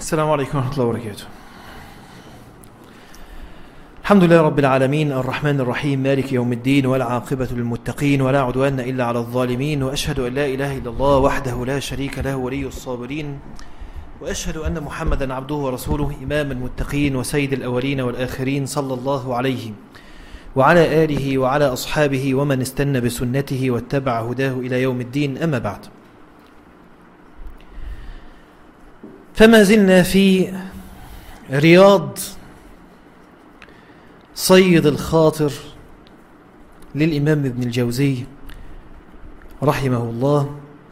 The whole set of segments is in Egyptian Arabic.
السلام عليكم ورحمة الله وبركاته. الحمد لله رب العالمين الرحمن الرحيم مالك يوم الدين والعاقبة للمتقين ولا عدوان إلا على الظالمين وأشهد أن لا إله إلا الله وحده لا شريك له ولي الصابرين وأشهد أن محمدا عبده ورسوله إمام المتقين وسيد الأولين والآخرين صلى الله عليه وعلى آله وعلى أصحابه ومن استنى بسنته واتبع هداه إلى يوم الدين أما بعد فما زلنا في رياض صيد الخاطر للإمام ابن الجوزي رحمه الله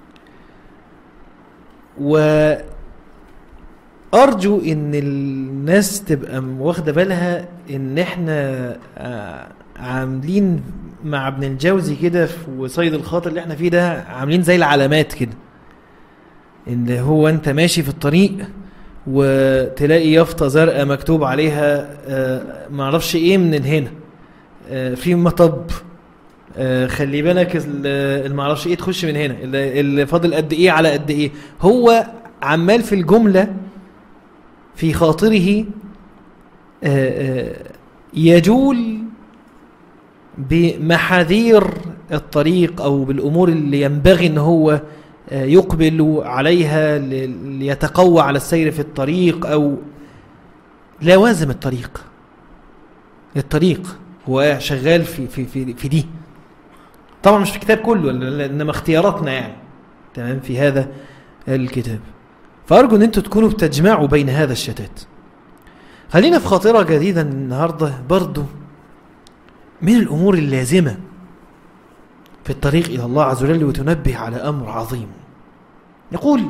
وأرجو إن الناس تبقى واخدة بالها إن إحنا آه، عاملين مع ابن الجوزي كده في وصيد الخاطر اللي إحنا فيه ده عاملين زي العلامات كده ان هو انت ماشي في الطريق وتلاقي يافطه زرقاء مكتوب عليها آه، معرفش ايه من هنا آه، في مطب آه، خلي بالك ال- المعرفش ايه تخش من هنا اللي اللي فاضل قد ايه على قد ايه هو عمال في الجمله في خاطره آه، آه، يجول بمحاذير الطريق او بالامور اللي ينبغي ان هو آه، يقبل عليها ل- ليتقوى على السير في الطريق او لوازم الطريق الطريق هو شغال في في في, في دي طبعا مش في الكتاب كله ل- انما اختياراتنا يعني تمام في هذا الكتاب فارجو ان انتم تكونوا بتجمعوا بين هذا الشتات خلينا في خاطره جديده النهارده برضو من الامور اللازمه في الطريق إلى الله عز وجل وتنبه على أمر عظيم يقول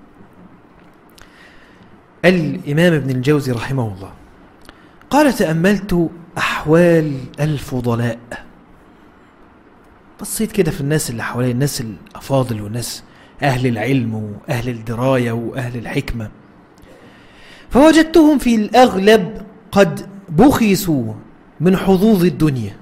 الإمام ابن الجوزي رحمه الله قال تأملت أحوال الفضلاء بصيت كده في الناس اللي حوالي الناس الأفاضل والناس أهل العلم وأهل الدراية وأهل الحكمة فوجدتهم في الأغلب قد بخسوا من حظوظ الدنيا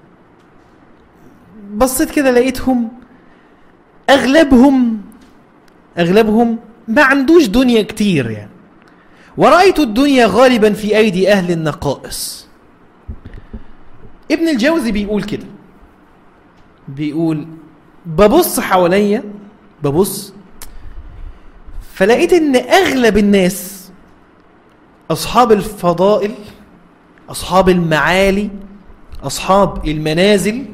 بصيت كده لقيتهم اغلبهم اغلبهم ما عندوش دنيا كتير يعني ورأيت الدنيا غالبا في ايدي اهل النقائص ابن الجوزي بيقول كده بيقول ببص حواليا ببص فلقيت ان اغلب الناس اصحاب الفضائل اصحاب المعالي اصحاب المنازل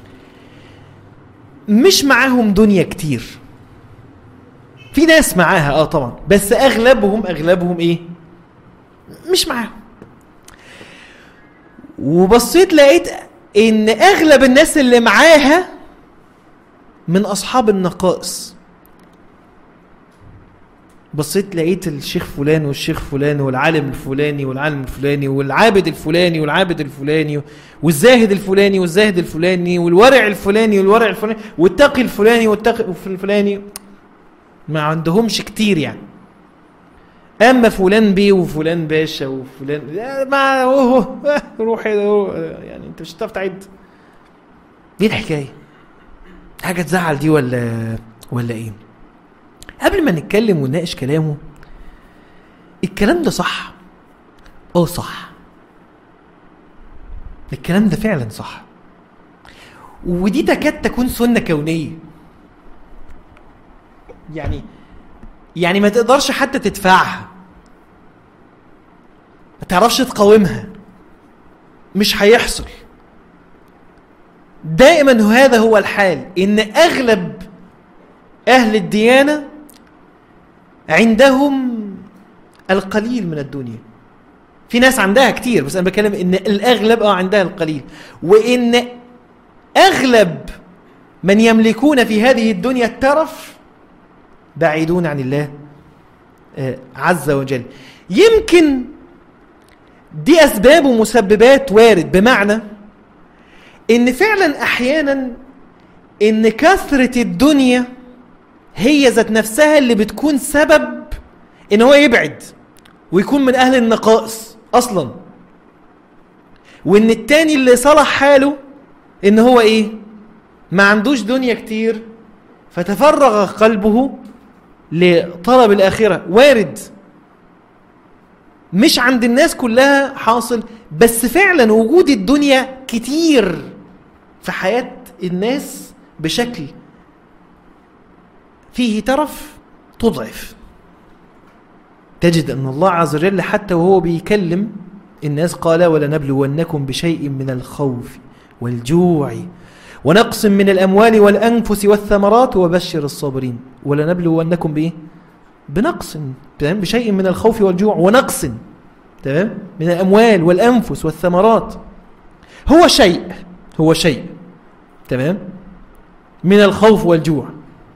مش معاهم دنيا كتير في ناس معاها اه طبعا بس اغلبهم اغلبهم ايه مش معاهم وبصيت لقيت ان اغلب الناس اللي معاها من اصحاب النقائص بصيت لقيت الشيخ فلان والشيخ فلان والعالم الفلاني والعالم الفلاني والعابد الفلاني والعابد الفلاني والزاهد الفلاني والزاهد الفلاني والورع الفلاني والورع الفلاني والتقي الفلاني والتقي الفلاني ما عندهمش كتير يعني اما فلان بيه وفلان باشا وفلان لا، ما هو آه، روح روح، يعني انت مش هتعرف تعد دي الحكايه حاجه تزعل دي ولا ولا ايه قبل ما نتكلم ونناقش كلامه الكلام ده صح اه صح الكلام ده فعلا صح ودي تكاد تكون سنة كونية يعني يعني ما تقدرش حتى تدفعها ما تعرفش تقاومها مش هيحصل دائما هذا هو الحال ان اغلب اهل الديانه عندهم القليل من الدنيا في ناس عندها كتير بس انا بتكلم ان الاغلب اه عندها القليل وان اغلب من يملكون في هذه الدنيا الترف بعيدون عن الله آه، عز وجل يمكن دي اسباب ومسببات وارد بمعنى ان فعلا احيانا ان كثره الدنيا هي ذات نفسها اللي بتكون سبب ان هو يبعد ويكون من اهل النقائص اصلا وان التاني اللي صلح حاله ان هو ايه ما عندوش دنيا كتير فتفرغ قلبه لطلب الاخره وارد مش عند الناس كلها حاصل بس فعلا وجود الدنيا كتير في حياة الناس بشكل فيه ترف تضعف تجد أن الله عز وجل حتى وهو بيكلم الناس قال ولنبلونكم بشيء من الخوف والجوع ونقص من الأموال والأنفس والثمرات وبشر الصابرين ولنبلونكم بإيه؟ بنقص تمام بشيء من الخوف والجوع ونقص تمام من الأموال والأنفس والثمرات هو شيء هو شيء تمام من الخوف والجوع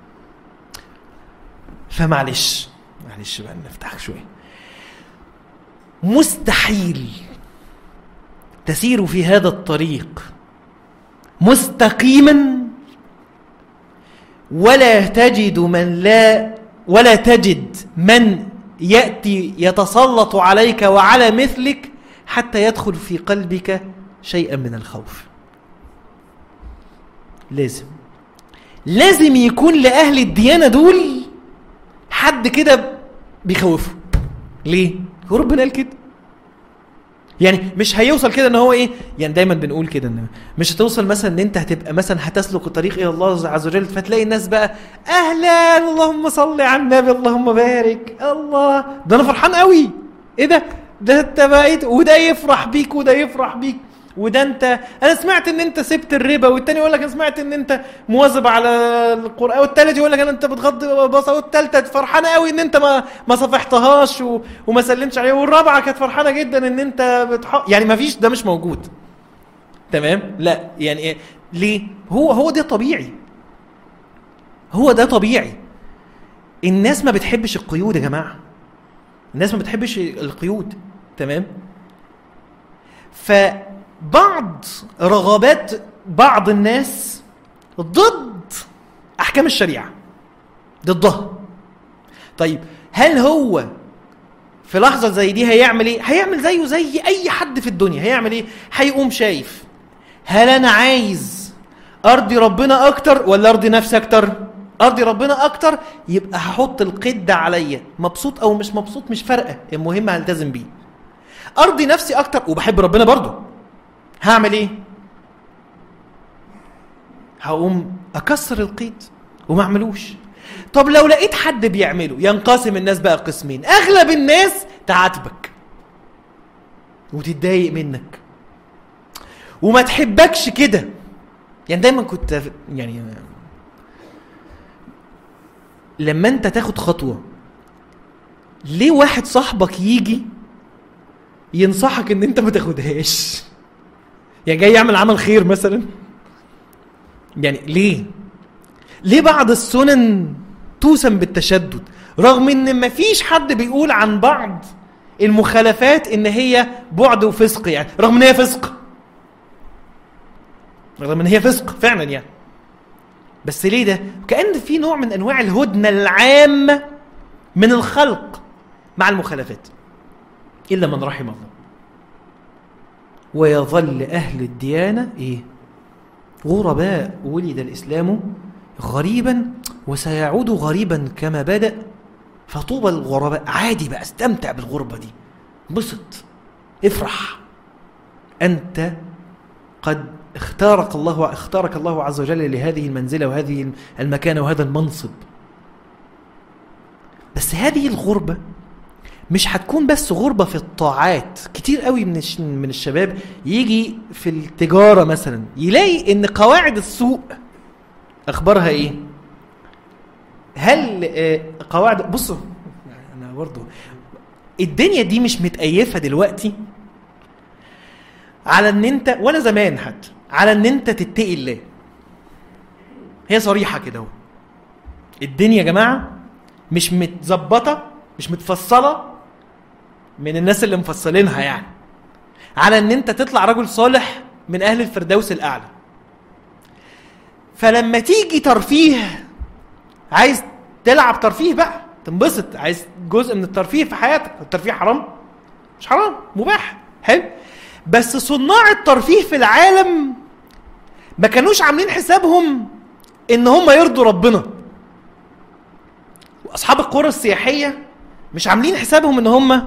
فمعلش معلش بقى نفتح شويه مستحيل تسير في هذا الطريق مستقيما ولا تجد من لا ولا تجد من ياتي يتسلط عليك وعلى مثلك حتى يدخل في قلبك شيئا من الخوف لازم لازم يكون لاهل الديانه دول حد كده بيخوفه ليه هو ربنا قال كده يعني مش هيوصل كده ان هو ايه يعني دايما بنقول كده ان مش هتوصل مثلا ان انت هتبقى مثلا هتسلك الطريق الى الله عز وجل فتلاقي الناس بقى اهلا اللهم صل على النبي اللهم بارك الله ده انا فرحان قوي ايه ده ده انت بقيت وده يفرح بيك وده يفرح بيك وده انت انا سمعت ان انت سبت الربا والتاني يقول لك انا سمعت ان انت مواظب على القران والتالت يقول لك انا انت بتغض بصر والتالتة فرحانه قوي ان انت ما ما صفحتهاش و... وما سلمتش عليها والرابعه كانت فرحانه جدا ان انت بتح... يعني ما فيش ده مش موجود تمام لا يعني ايه ليه هو هو ده طبيعي هو ده طبيعي الناس ما بتحبش القيود يا جماعه الناس ما بتحبش القيود تمام فبعض رغبات بعض الناس ضد احكام الشريعه ضدها طيب هل هو في لحظه زي دي هيعمل ايه هيعمل زيه زي اي حد في الدنيا هيعمل ايه هيقوم شايف هل انا عايز ارضي ربنا اكتر ولا ارضي نفسي اكتر ارضي ربنا اكتر يبقى هحط القيد ده عليا مبسوط او مش مبسوط مش فارقه المهم هلتزم بيه ارضي نفسي اكتر وبحب ربنا برضه هعمل ايه هقوم اكسر القيد وما اعملوش طب لو لقيت حد بيعمله ينقسم الناس بقى قسمين اغلب الناس تعاتبك وتتضايق منك وما تحبكش كده يعني دايما كنت يعني لما انت تاخد خطوه ليه واحد صاحبك يجي ينصحك ان انت ما تاخدهاش يعني جاي يعمل عمل خير مثلا يعني ليه ليه بعض السنن توسم بالتشدد رغم ان مفيش حد بيقول عن بعض المخالفات ان هي بعد وفسق يعني رغم ان هي فسق رغم ان هي فسق فعلا يعني بس ليه ده كأن في نوع من انواع الهدنة العامة من الخلق مع المخالفات الا من رحم الله ويظل اهل الديانة ايه غرباء ولد الاسلام غريبا وسيعود غريبا كما بدأ فطوبى الغرباء عادي بقى استمتع بالغربة دي انبسط افرح أنت قد اختارك الله اختارك الله عز وجل لهذه المنزلة وهذه المكانة وهذا المنصب بس هذه الغربة مش هتكون بس غربة في الطاعات كتير قوي من من الشباب يجي في التجارة مثلا يلاقي ان قواعد السوق اخبارها ايه هل قواعد بصوا انا برضو الدنيا دي مش متأيفة دلوقتي على ان انت ولا زمان حتى على ان انت تتقي الله هي صريحة كده اهو الدنيا يا جماعة مش متظبطة مش متفصلة من الناس اللي مفصلينها يعني على ان انت تطلع رجل صالح من اهل الفردوس الاعلى فلما تيجي ترفيه عايز تلعب ترفيه بقى تنبسط عايز جزء من الترفيه في حياتك الترفيه حرام مش حرام مباح حلو بس صناع الترفيه في العالم ما كانوش عاملين حسابهم ان هم يرضوا ربنا واصحاب القرى السياحيه مش عاملين حسابهم ان هم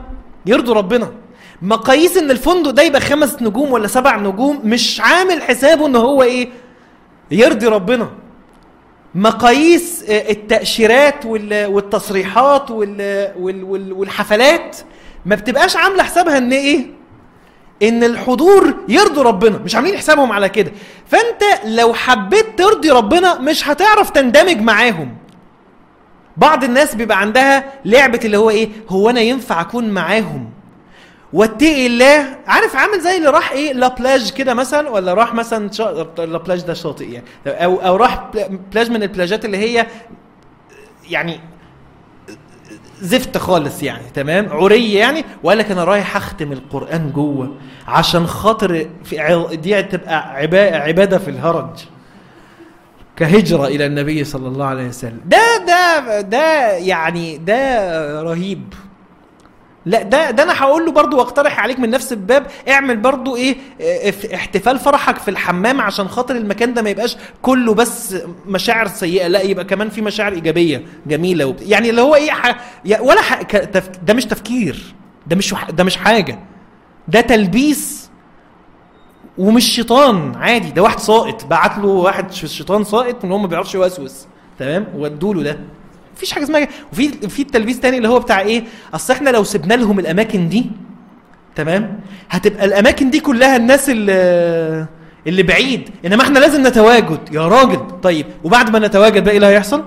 يرضوا ربنا مقاييس ان الفندق ده يبقى خمس نجوم ولا سبع نجوم مش عامل حسابه ان هو ايه يرضي ربنا مقاييس آه، التأشيرات وال- والتصريحات وال- وال- وال- والحفلات ما بتبقاش عامله حسابها ان ايه ان الحضور يرضوا ربنا مش عاملين حسابهم على كده فانت لو حبيت ترضي ربنا مش هتعرف تندمج معاهم بعض الناس بيبقى عندها لعبه اللي هو ايه هو انا ينفع اكون معاهم واتقي الله عارف عامل زي اللي راح ايه لا بلاج كده مثلا ولا راح مثلا شا... لا بلاج ده شاطئ يعني او او راح بلا- بلاج من البلاجات اللي هي يعني زفت خالص يعني تمام عري يعني وقال لك انا رايح اختم القران جوه عشان خاطر في ع- دي تبقى عبا- عباده في الهرج كهجره الى النبي صلى الله عليه وسلم ده ده ده يعني ده رهيب لا ده ده انا هقول له برضو واقترح عليك من نفس الباب اعمل برضو ايه اه، اف- احتفال فرحك في الحمام عشان خاطر المكان ده ما يبقاش كله بس مشاعر سيئه لا يبقى كمان في مشاعر ايجابيه جميله وب... يعني اللي هو ايه ح... يا- ولا ح... ك- تف... ده مش تفكير ده مش وح... ده مش حاجه ده تلبيس ومش شيطان عادي ده واحد ساقط بعت له واحد ش- شيطان ساقط ان هو ما بيعرفش يوسوس تمام ودوا له ده مفيش حاجه اسمها كده. وفي في التلبيس تاني اللي هو بتاع ايه اصل احنا لو سيبنا لهم الاماكن دي تمام هتبقى الاماكن دي كلها الناس اللي اللي بعيد انما احنا لازم نتواجد يا راجل طيب وبعد ما نتواجد بقى ايه اللي هيحصل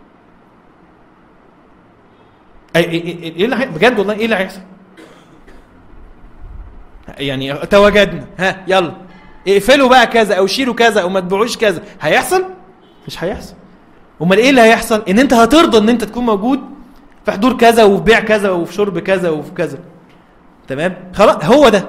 أي- ايه إيه- ايه اللي هي- بجد والله ايه اللي هيحصل يعني تواجدنا ها يلا اقفلوا بقى كذا او شيلوا كذا او ما تبيعوش كذا هيحصل مش هيحصل امال ايه اللي هيحصل ان انت هترضى ان انت تكون موجود في حضور كذا وفي بيع كذا وفي شرب كذا وفي كذا تمام خلاص هو ده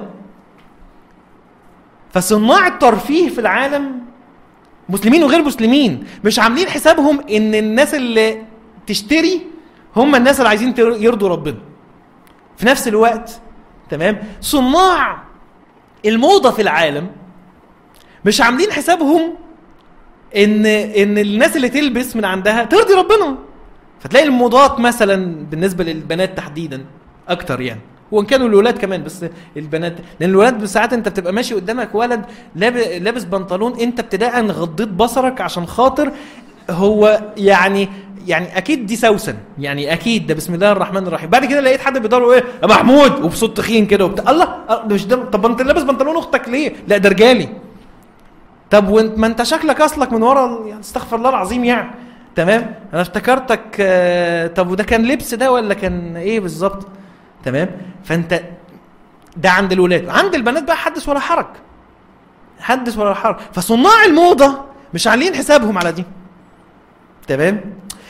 فصناع الترفيه في العالم مسلمين وغير مسلمين مش عاملين حسابهم ان الناس اللي تشتري هم الناس اللي عايزين تر- يرضوا ربنا في نفس الوقت تمام صناع الموضة في العالم مش عاملين حسابهم ان ان الناس اللي تلبس من عندها ترضي ربنا فتلاقي الموضات مثلا بالنسبه للبنات تحديدا اكتر يعني وان كانوا الولاد كمان بس البنات لان الولاد ساعات انت بتبقى ماشي قدامك ولد لاب- لابس بنطلون انت ابتداء غضيت بصرك عشان خاطر هو يعني يعني اكيد دي سوسن يعني اكيد ده بسم الله الرحمن الرحيم بعد كده لقيت حد بيدور ايه يا محمود وبصوت تخين كده وبتاع الله أه، ده مش ده طب انت لابس بنطلون اختك ليه لا ده رجالي طب وانت ما انت شكلك اصلك من ورا يعني استغفر الله العظيم يعني تمام انا افتكرتك آه، طب وده كان لبس ده ولا كان ايه بالظبط تمام فانت ده عند الولاد عند البنات بقى حدث ولا حرج حدث ولا حرج فصناع الموضه مش عاملين حسابهم على دي تمام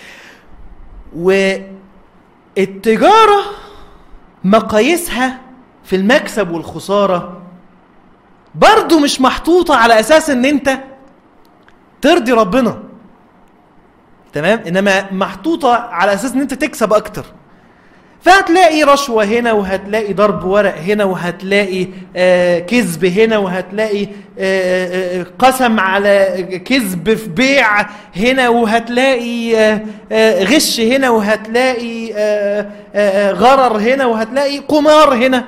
والتجاره مقاييسها في المكسب والخساره برضو مش محطوطة على أساس إن أنت ترضي ربنا تمام إنما محطوطة على أساس إن أنت تكسب أكتر فهتلاقي رشوة هنا وهتلاقي ضرب ورق هنا وهتلاقي آه كذب هنا وهتلاقي آه آه قسم على كذب في بيع هنا وهتلاقي آه آه غش هنا وهتلاقي آه آه غرر هنا وهتلاقي قمار هنا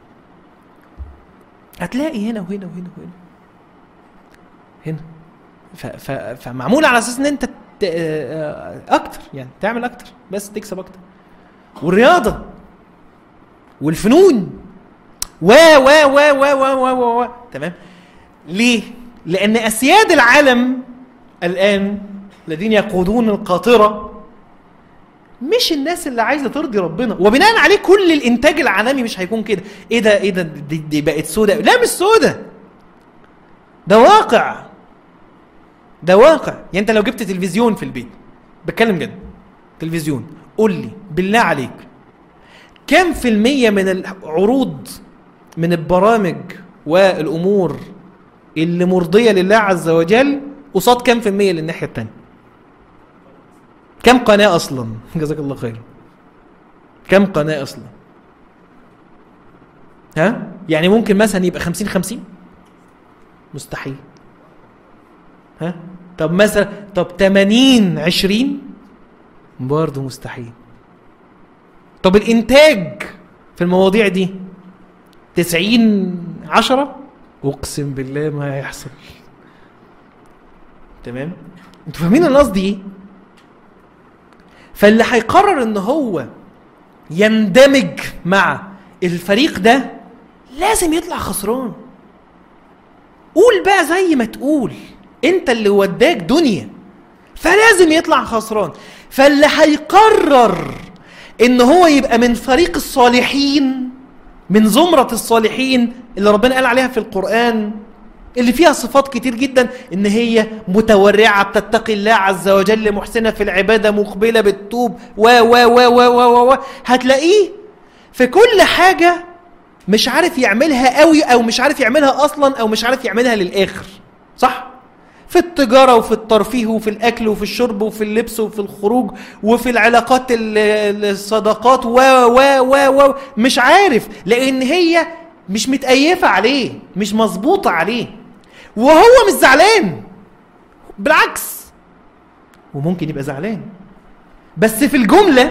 هتلاقي هنا وهنا وهنا وهنا هنا ف ف فمعمول على اساس ان انت ت- آه، اكتر يعني تعمل اكتر بس تكسب اكتر والرياضه والفنون و و و و و و و, و. تمام ليه لان اسياد العالم الان الذين يقودون القاطره مش الناس اللي عايزه ترضي ربنا وبناء عليه كل الانتاج العالمي مش هيكون كده ايه ده ايه ده دي, دي بقت سودة لا مش سودة ده واقع ده واقع يعني انت لو جبت تلفزيون في البيت بتكلم جد تلفزيون قول لي بالله عليك كم في المية من العروض من البرامج والامور اللي مرضية لله عز وجل قصاد كم في المية للناحية التانية كم قناة أصلا جزاك الله خير كم قناة أصلا ها يعني ممكن مثلا يبقى خمسين خمسين مستحيل ها طب مثلا طب تمانين عشرين برضه مستحيل طب الإنتاج في المواضيع دي تسعين عشرة اقسم بالله ما هيحصل تمام انتوا فاهمين القصد ايه فاللي هيقرر ان هو يندمج مع الفريق ده لازم يطلع خسران قول بقى زي ما تقول انت اللي وداك دنيا فلازم يطلع خسران فاللي هيقرر ان هو يبقى من فريق الصالحين من زمرة الصالحين اللي ربنا قال عليها في القرآن اللي فيها صفات كتير جدا ان هي متورعة بتتقي الله عز وجل محسنة في العبادة مقبلة بالتوب و و و و و و هتلاقيه في كل حاجة مش عارف يعملها قوي او مش عارف يعملها اصلا او مش عارف يعملها للاخر صح في التجارة وفي الترفيه وفي الأكل وفي الشرب وفي اللبس وفي الخروج وفي العلاقات الصداقات و و و و مش عارف لأن هي مش متأيفة عليه مش مظبوطة عليه وهو مش زعلان بالعكس وممكن يبقى زعلان بس في الجملة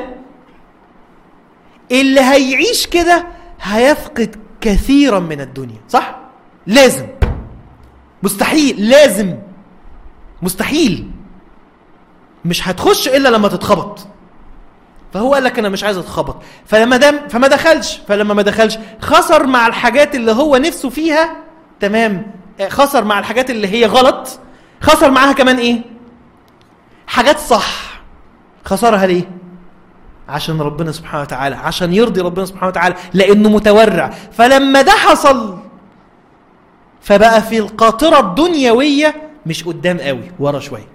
اللي هيعيش كده هيفقد كثيرا من الدنيا صح؟ لازم مستحيل لازم مستحيل مش هتخش الا لما تتخبط فهو قال لك انا مش عايز اتخبط فلما دام فما دخلش فلما ما دخلش خسر مع الحاجات اللي هو نفسه فيها تمام خسر مع الحاجات اللي هي غلط خسر معاها كمان ايه حاجات صح خسرها ليه عشان ربنا سبحانه وتعالى عشان يرضي ربنا سبحانه وتعالى لانه متورع فلما ده حصل فبقى في القاطره الدنيويه مش قدام قوي ورا شويه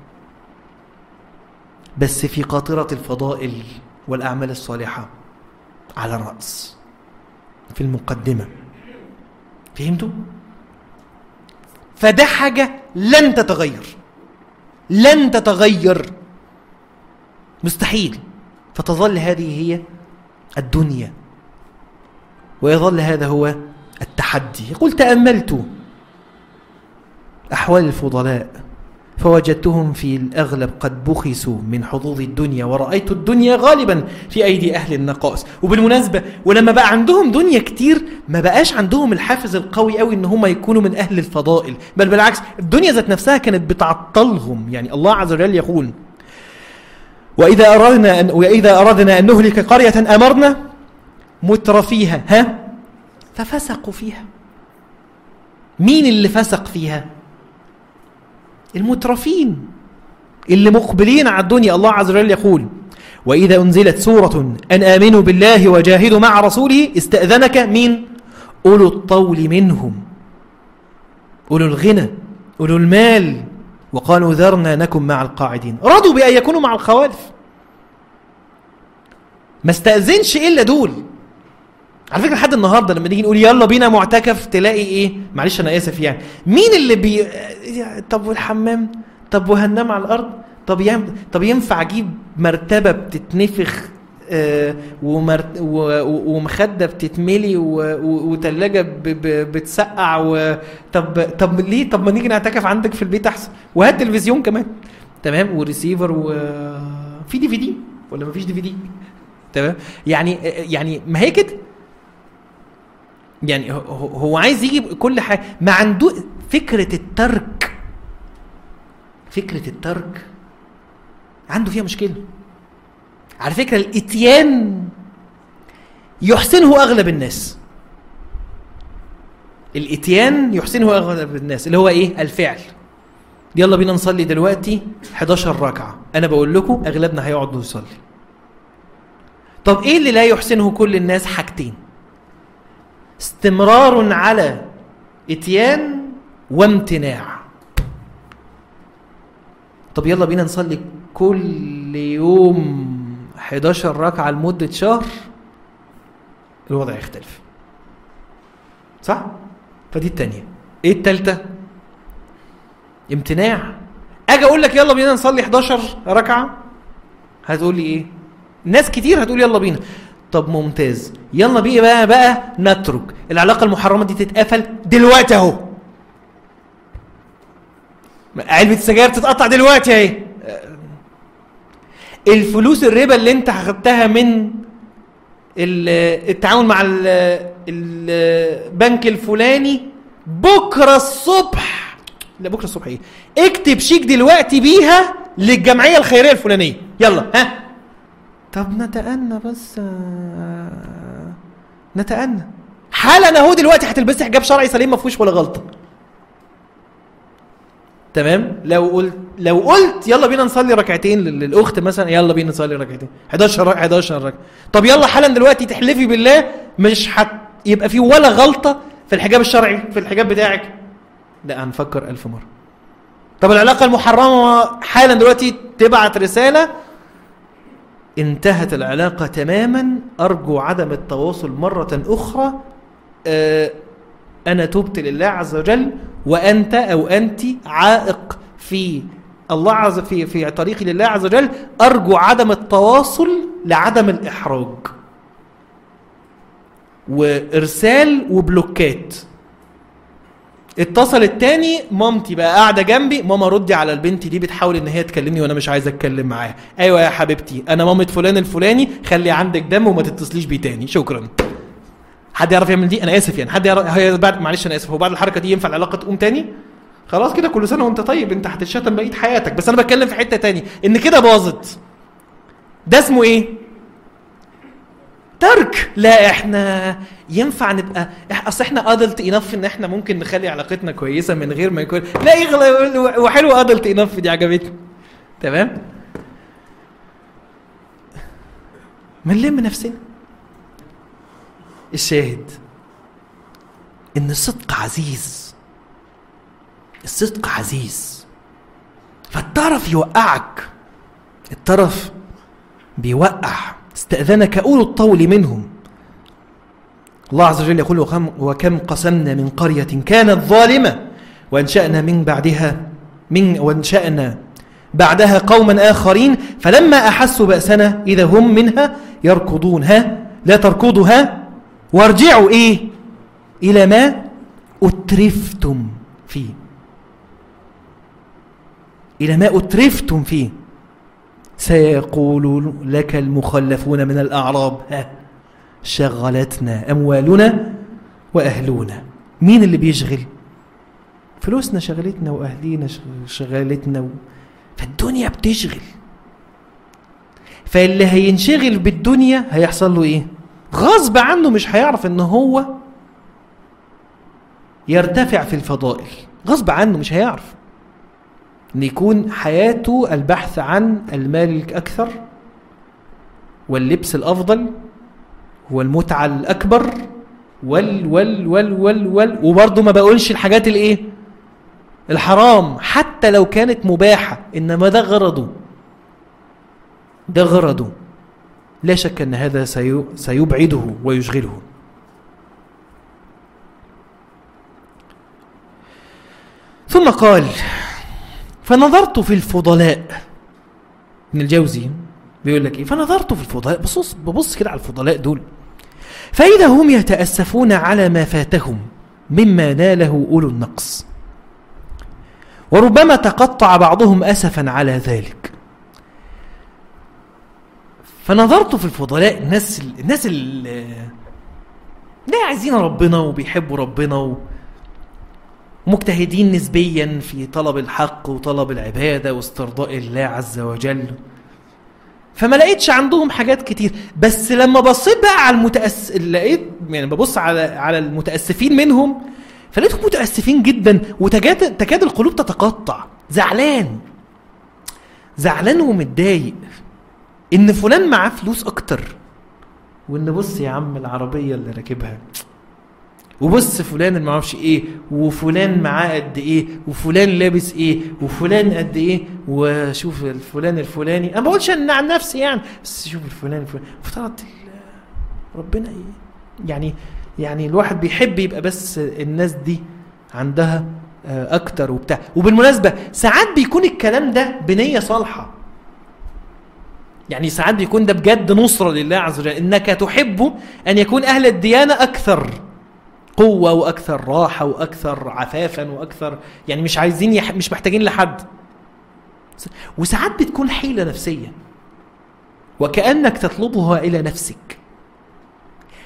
بس في قاطره الفضائل والاعمال الصالحه على الراس في المقدمه فهمتوا فده حاجه لن تتغير لن تتغير مستحيل فتظل هذه هي الدنيا ويظل هذا هو التحدي يقول تأملت أحوال الفضلاء فوجدتهم في الأغلب قد بخسوا من حظوظ الدنيا ورأيت الدنيا غالبا في أيدي أهل النقائص وبالمناسبة ولما بقى عندهم دنيا كتير ما بقاش عندهم الحافز القوي قوي ان هم يكونوا من أهل الفضائل بل بالعكس الدنيا ذات نفسها كانت بتعطلهم يعني الله عز وجل يقول وإذا أردنا أن وإذا أردنا أن نهلك قرية أمرنا متر فيها ها ففسقوا فيها مين اللي فسق فيها المترفين اللي مقبلين على الدنيا الله عز وجل يقول وإذا أنزلت سورة أن آمنوا بالله وجاهدوا مع رسوله استأذنك مين أولو الطول منهم أولو الغنى أولو المال وقالوا ذرنا نكن مع القاعدين رضوا بأن يكونوا مع الخوالف ما استأذنش إلا دول على فكرة لحد النهاردة لما نيجي نقول يلا بينا معتكف تلاقي إيه معلش أنا آسف يعني مين اللي بي طب والحمام طب وهننام على الأرض طب ين... طب ينفع أجيب مرتبة بتتنفخ آه ومرت... و... ومخدة بتتملي و... و... وتلاجة ب... ب... بتسقع و... طب طب ليه طب ما نيجي نعتكف عندك في البيت أحسن وهات تلفزيون كمان تمام وريسيفر و في دي في دي ولا مفيش دي في دي تمام يعني يعني ما هي كده يعني هو عايز يجي كل حاجه ما عنده فكره الترك فكره الترك عنده فيها مشكله على فكره الاتيان يحسنه اغلب الناس الاتيان يحسنه اغلب الناس اللي هو ايه الفعل يلا بينا نصلي دلوقتي 11 ركعه انا بقول لكم اغلبنا هيقعد يصلي طب ايه اللي لا يحسنه كل الناس حاجتين استمرار على اتيان وامتناع طب يلا بينا نصلي كل يوم 11 ركعة لمدة شهر الوضع يختلف صح؟ فدي التانية ايه التالتة؟ امتناع اجي اقول لك يلا بينا نصلي 11 ركعة هتقول لي ايه؟ ناس كتير هتقول يلا بينا طب ممتاز يلا بينا بقى بقى نترك العلاقة المحرمة دي تتقفل دلوقتي اهو علبة السجاير تتقطع دلوقتي اهي الفلوس الربا اللي انت اخدتها من ال- التعامل مع ال- البنك الفلاني بكره الصبح لا بكره الصبح ايه اكتب شيك دلوقتي بيها للجمعيه الخيريه الفلانيه يلا ها طب نتأنى بس آه، نتأنى حالا اهو دلوقتي هتلبسي حجاب شرعي سليم ما فيهوش ولا غلطه تمام لو قلت لو قلت يلا بينا نصلي ركعتين لل- للاخت مثلا يلا بينا نصلي ركعتين 11 ركعه 11 ركعه طب يلا حالا دلوقتي تحلفي بالله مش هت يبقى في ولا غلطه في الحجاب الشرعي في الحجاب بتاعك لا هنفكر ألف مره طب العلاقه المحرمه حالا دلوقتي تبعت رساله انتهت العلاقه تماما ارجو عدم التواصل مره اخرى آه، أنا تبت لله عز وجل وأنت أو أنت عائق في الله عز في في طريقي لله عز وجل أرجو عدم التواصل لعدم الإحراج وإرسال وبلوكات اتصل التاني مامتي بقى قاعده جنبي ماما ردي على البنت دي بتحاول ان هي تكلمني وانا مش عايز اتكلم معاها ايوه يا حبيبتي انا مامة فلان الفلاني خلي عندك دم وما تتصليش بيه تاني شكرا حد يعرف يعمل دي انا اسف يعني حد يعرف هي بعد معلش انا اسف هو بعد الحركه دي ينفع العلاقه تقوم تاني خلاص كده كل سنه وانت طيب انت هتتشتم بقيه حياتك بس انا بتكلم في حته تاني ان كده باظت ده اسمه ايه ترك لا احنا ينفع نبقى إح- اصل احنا ادلت انف ان احنا ممكن نخلي علاقتنا كويسه من غير ما يكون لا يغلى وحلو ادلت انف دي عجبتني تمام بنلم نفسنا الشاهد ان الصدق عزيز الصدق عزيز فالطرف يوقعك الطرف بيوقع استأذنك أولو الطول منهم الله عز وجل يقول وكم, وكم قسمنا من قرية كانت ظالمة وانشأنا من بعدها من وانشأنا بعدها قوما آخرين فلما أحسوا بأسنا إذا هم منها يركضون ها لا تركضوا ها وارجعوا إيه إلى ما أترفتم فيه إلى ما أترفتم فيه سيقول لك المخلفون من الأعراب ها شغلتنا أموالنا وأهلنا مين اللي بيشغل فلوسنا شغلتنا وأهلينا شغلتنا و... فالدنيا بتشغل فاللي هينشغل بالدنيا هيحصل له ايه غصب عنه مش هيعرف ان هو يرتفع في الفضائل غصب عنه مش هيعرف ان يكون حياته البحث عن المال الاكثر واللبس الافضل والمتعه الاكبر وال وال وال وال وال وبرضه ما بقولش الحاجات الايه الحرام حتى لو كانت مباحه انما ده غرضه ده غرضه لا شك ان هذا سي- سيبعده ويشغله ثم قال فنظرت في الفضلاء ابن الجوزي بيقول لك ايه فنظرت في الفضلاء بصص ببص كده على الفضلاء دول فإذا هم يتأسفون على ما فاتهم مما ناله أولو النقص وربما تقطع بعضهم أسفا على ذلك فنظرت في الفضلاء الناس الناس اللي لا عايزين ربنا وبيحبوا ربنا و... مجتهدين نسبيا في طلب الحق وطلب العباده واسترضاء الله عز وجل فما لقيتش عندهم حاجات كتير بس لما بصيت بقى على المتأس لقيت يعني ببص على على المتأسفين منهم فلقيتهم متأسفين جدا وتكاد تكاد القلوب تتقطع زعلان زعلان ومتضايق ان فلان معاه فلوس اكتر وان بص يا عم العربيه اللي راكبها وبص فلان اللي معرفش ايه وفلان معاه قد ايه وفلان لابس ايه وفلان قد ايه وشوف الفلان الفلاني انا ما بقولش ان عن نفسي يعني بس شوف الفلان الفلاني افترض ربنا ايه يعني يعني الواحد بيحب يبقى بس الناس دي عندها آه، اكتر وبتاع وبالمناسبه ساعات بيكون الكلام ده بنيه صالحه يعني ساعات بيكون ده بجد نصرة لله عز وجل إنك تحب أن يكون أهل الديانة أكثر قوة وأكثر راحة وأكثر عفافا وأكثر يعني مش عايزين يح... مش محتاجين لحد وساعات بتكون حيلة نفسية وكأنك تطلبها إلى نفسك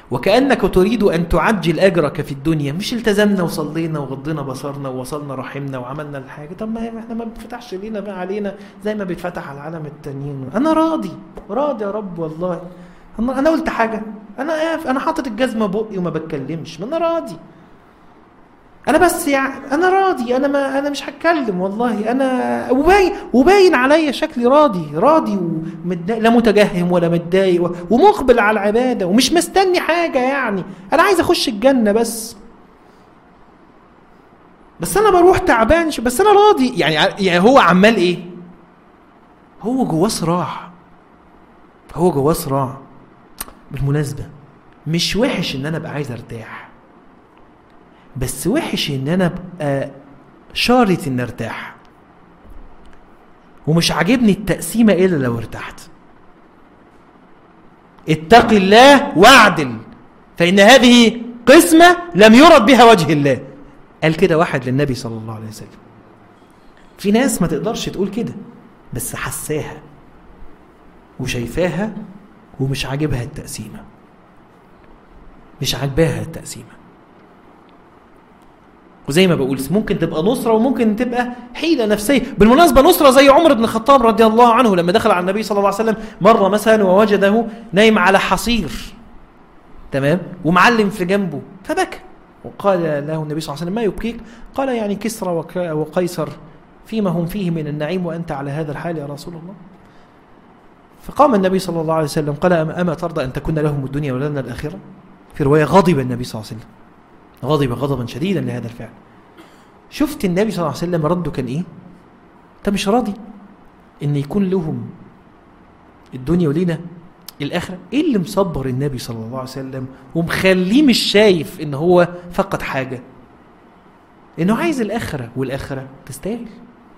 وكأنك تريد أن تعجل أجرك في الدنيا مش التزمنا وصلينا وغضينا بصرنا ووصلنا رحمنا وعملنا الحاجة طب ما احنا ما بنفتحش لينا بقى علينا زي ما بيتفتح على العالم التانيين أنا راضي راضي يا رب والله أنا أنا قلت حاجة أنا آف أنا حاطط الجزمة بقي وما بتكلمش ما أنا راضي انا بس يعني انا راضي انا ما انا مش هتكلم والله انا وباين وباين عليا شكلي راضي راضي ومتضايق لا متجهم ولا متضايق و- ومقبل على العباده ومش مستني حاجه يعني انا عايز اخش الجنه بس بس انا بروح تعبان ش- بس انا راضي يعني ع- يعني هو عمال ايه هو جواه صراع هو جواه صراع بالمناسبه مش وحش ان انا ابقى عايز ارتاح بس وحش ان انا ابقى شارط ان ارتاح ومش عاجبني التقسيمه الا لو ارتحت اتق الله واعدل فان هذه قسمه لم يرد بها وجه الله قال كده واحد للنبي صلى الله عليه وسلم في ناس ما تقدرش تقول كده بس حساها وشايفاها ومش عاجبها التقسيمه مش عاجباها التقسيمه وزي ما بقول ممكن تبقى نصرة وممكن تبقى حيلة نفسية بالمناسبة نصرة زي عمر بن الخطاب رضي الله عنه لما دخل على النبي صلى الله عليه وسلم مرة مثلا ووجده نايم على حصير تمام ومعلم في جنبه فبكى وقال له النبي صلى الله عليه وسلم ما يبكيك قال يعني كسرى وك- وقيصر فيما هم فيه من النعيم وأنت على هذا الحال يا رسول الله فقام النبي صلى الله عليه وسلم قال أما أما ترضى أن تكون لهم الدنيا ولنا الآخرة في رواية غضب النبي صلى الله عليه وسلم غضب غضبا شديدا لهذا الفعل شفت النبي صلى الله عليه وسلم رده كان ايه انت مش راضي ان يكون لهم الدنيا ولينا الاخره ايه اللي مصبر النبي صلى الله عليه وسلم ومخليه مش شايف ان هو فقد حاجه انه عايز الاخره والاخره تستاهل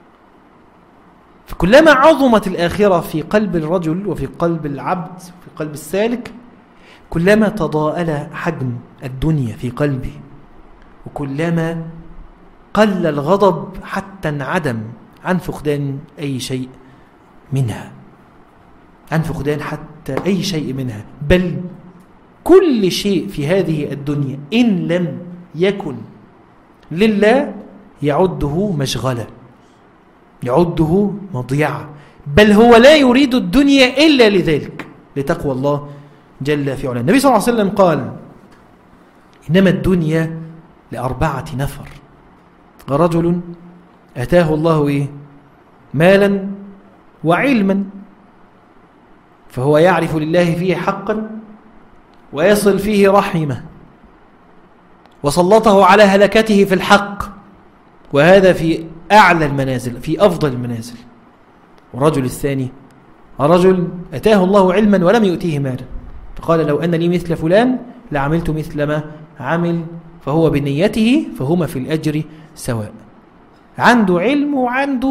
فكلما عظمت الاخره في قلب الرجل وفي قلب العبد وفي قلب السالك كلما تضاءل حجم الدنيا في قلبه وكلما قل الغضب حتى انعدم عن فقدان أي شيء منها عن فقدان حتى أي شيء منها بل كل شيء في هذه الدنيا إن لم يكن لله يعده مشغلة يعده مضيعة بل هو لا يريد الدنيا إلا لذلك لتقوى الله جل في علاه النبي صلى الله عليه وسلم قال إنما الدنيا لأربعة نفر رجل أتاه الله إيه؟ مالا وعلما فهو يعرف لله فيه حقا ويصل فيه رحمه وسلطه على هلكته في الحق وهذا في أعلى المنازل في أفضل المنازل والرجل الثاني رجل أتاه الله علما ولم يؤتيه مالا فقال لو أن لي مثل فلان لعملت مثل ما عمل فهو بنيته فهما في الأجر سواء عنده علم وعنده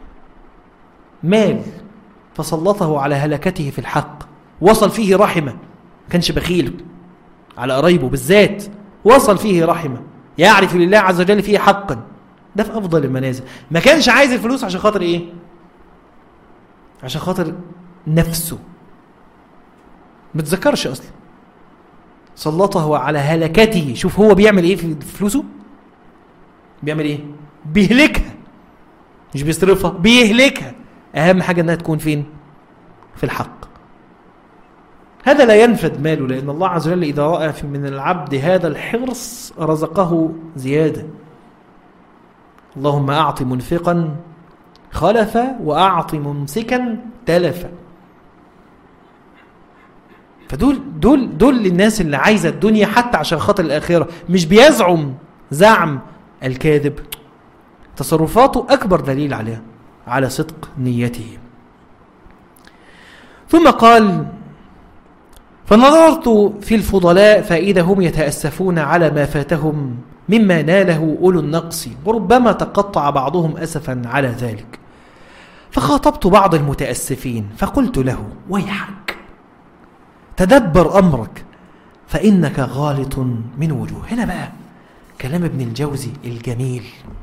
مال فسلطه على هلكته في الحق وصل فيه رحمة كانش بخيل على قرايبه بالذات وصل فيه رحمة يعرف لله عز وجل فيه حقا ده في أفضل المنازل ما كانش عايز الفلوس عشان خاطر إيه عشان خاطر نفسه ما تذكرش أصلا سلطه على هلكته شوف هو بيعمل ايه في فلوسه بيعمل ايه بيهلكها مش بيصرفها بيهلكها اهم حاجه انها تكون فين في الحق هذا لا ينفد ماله لان الله عز وجل اذا راى من العبد هذا الحرص رزقه زياده اللهم اعط منفقا خلفا واعط ممسكا تلفا فدول دول دول الناس اللي عايزه الدنيا حتى عشان خاطر الاخره مش بيزعم زعم الكاذب تصرفاته اكبر دليل عليها على صدق نيته ثم قال فنظرت في الفضلاء فإذا هم يتأسفون على ما فاتهم مما ناله أولو النقص وربما تقطع بعضهم أسفا على ذلك فخاطبت بعض المتأسفين فقلت له ويحك تدبر أمرك فإنك غالط من وجوه هنا بقى كلام ابن الجوزي الجميل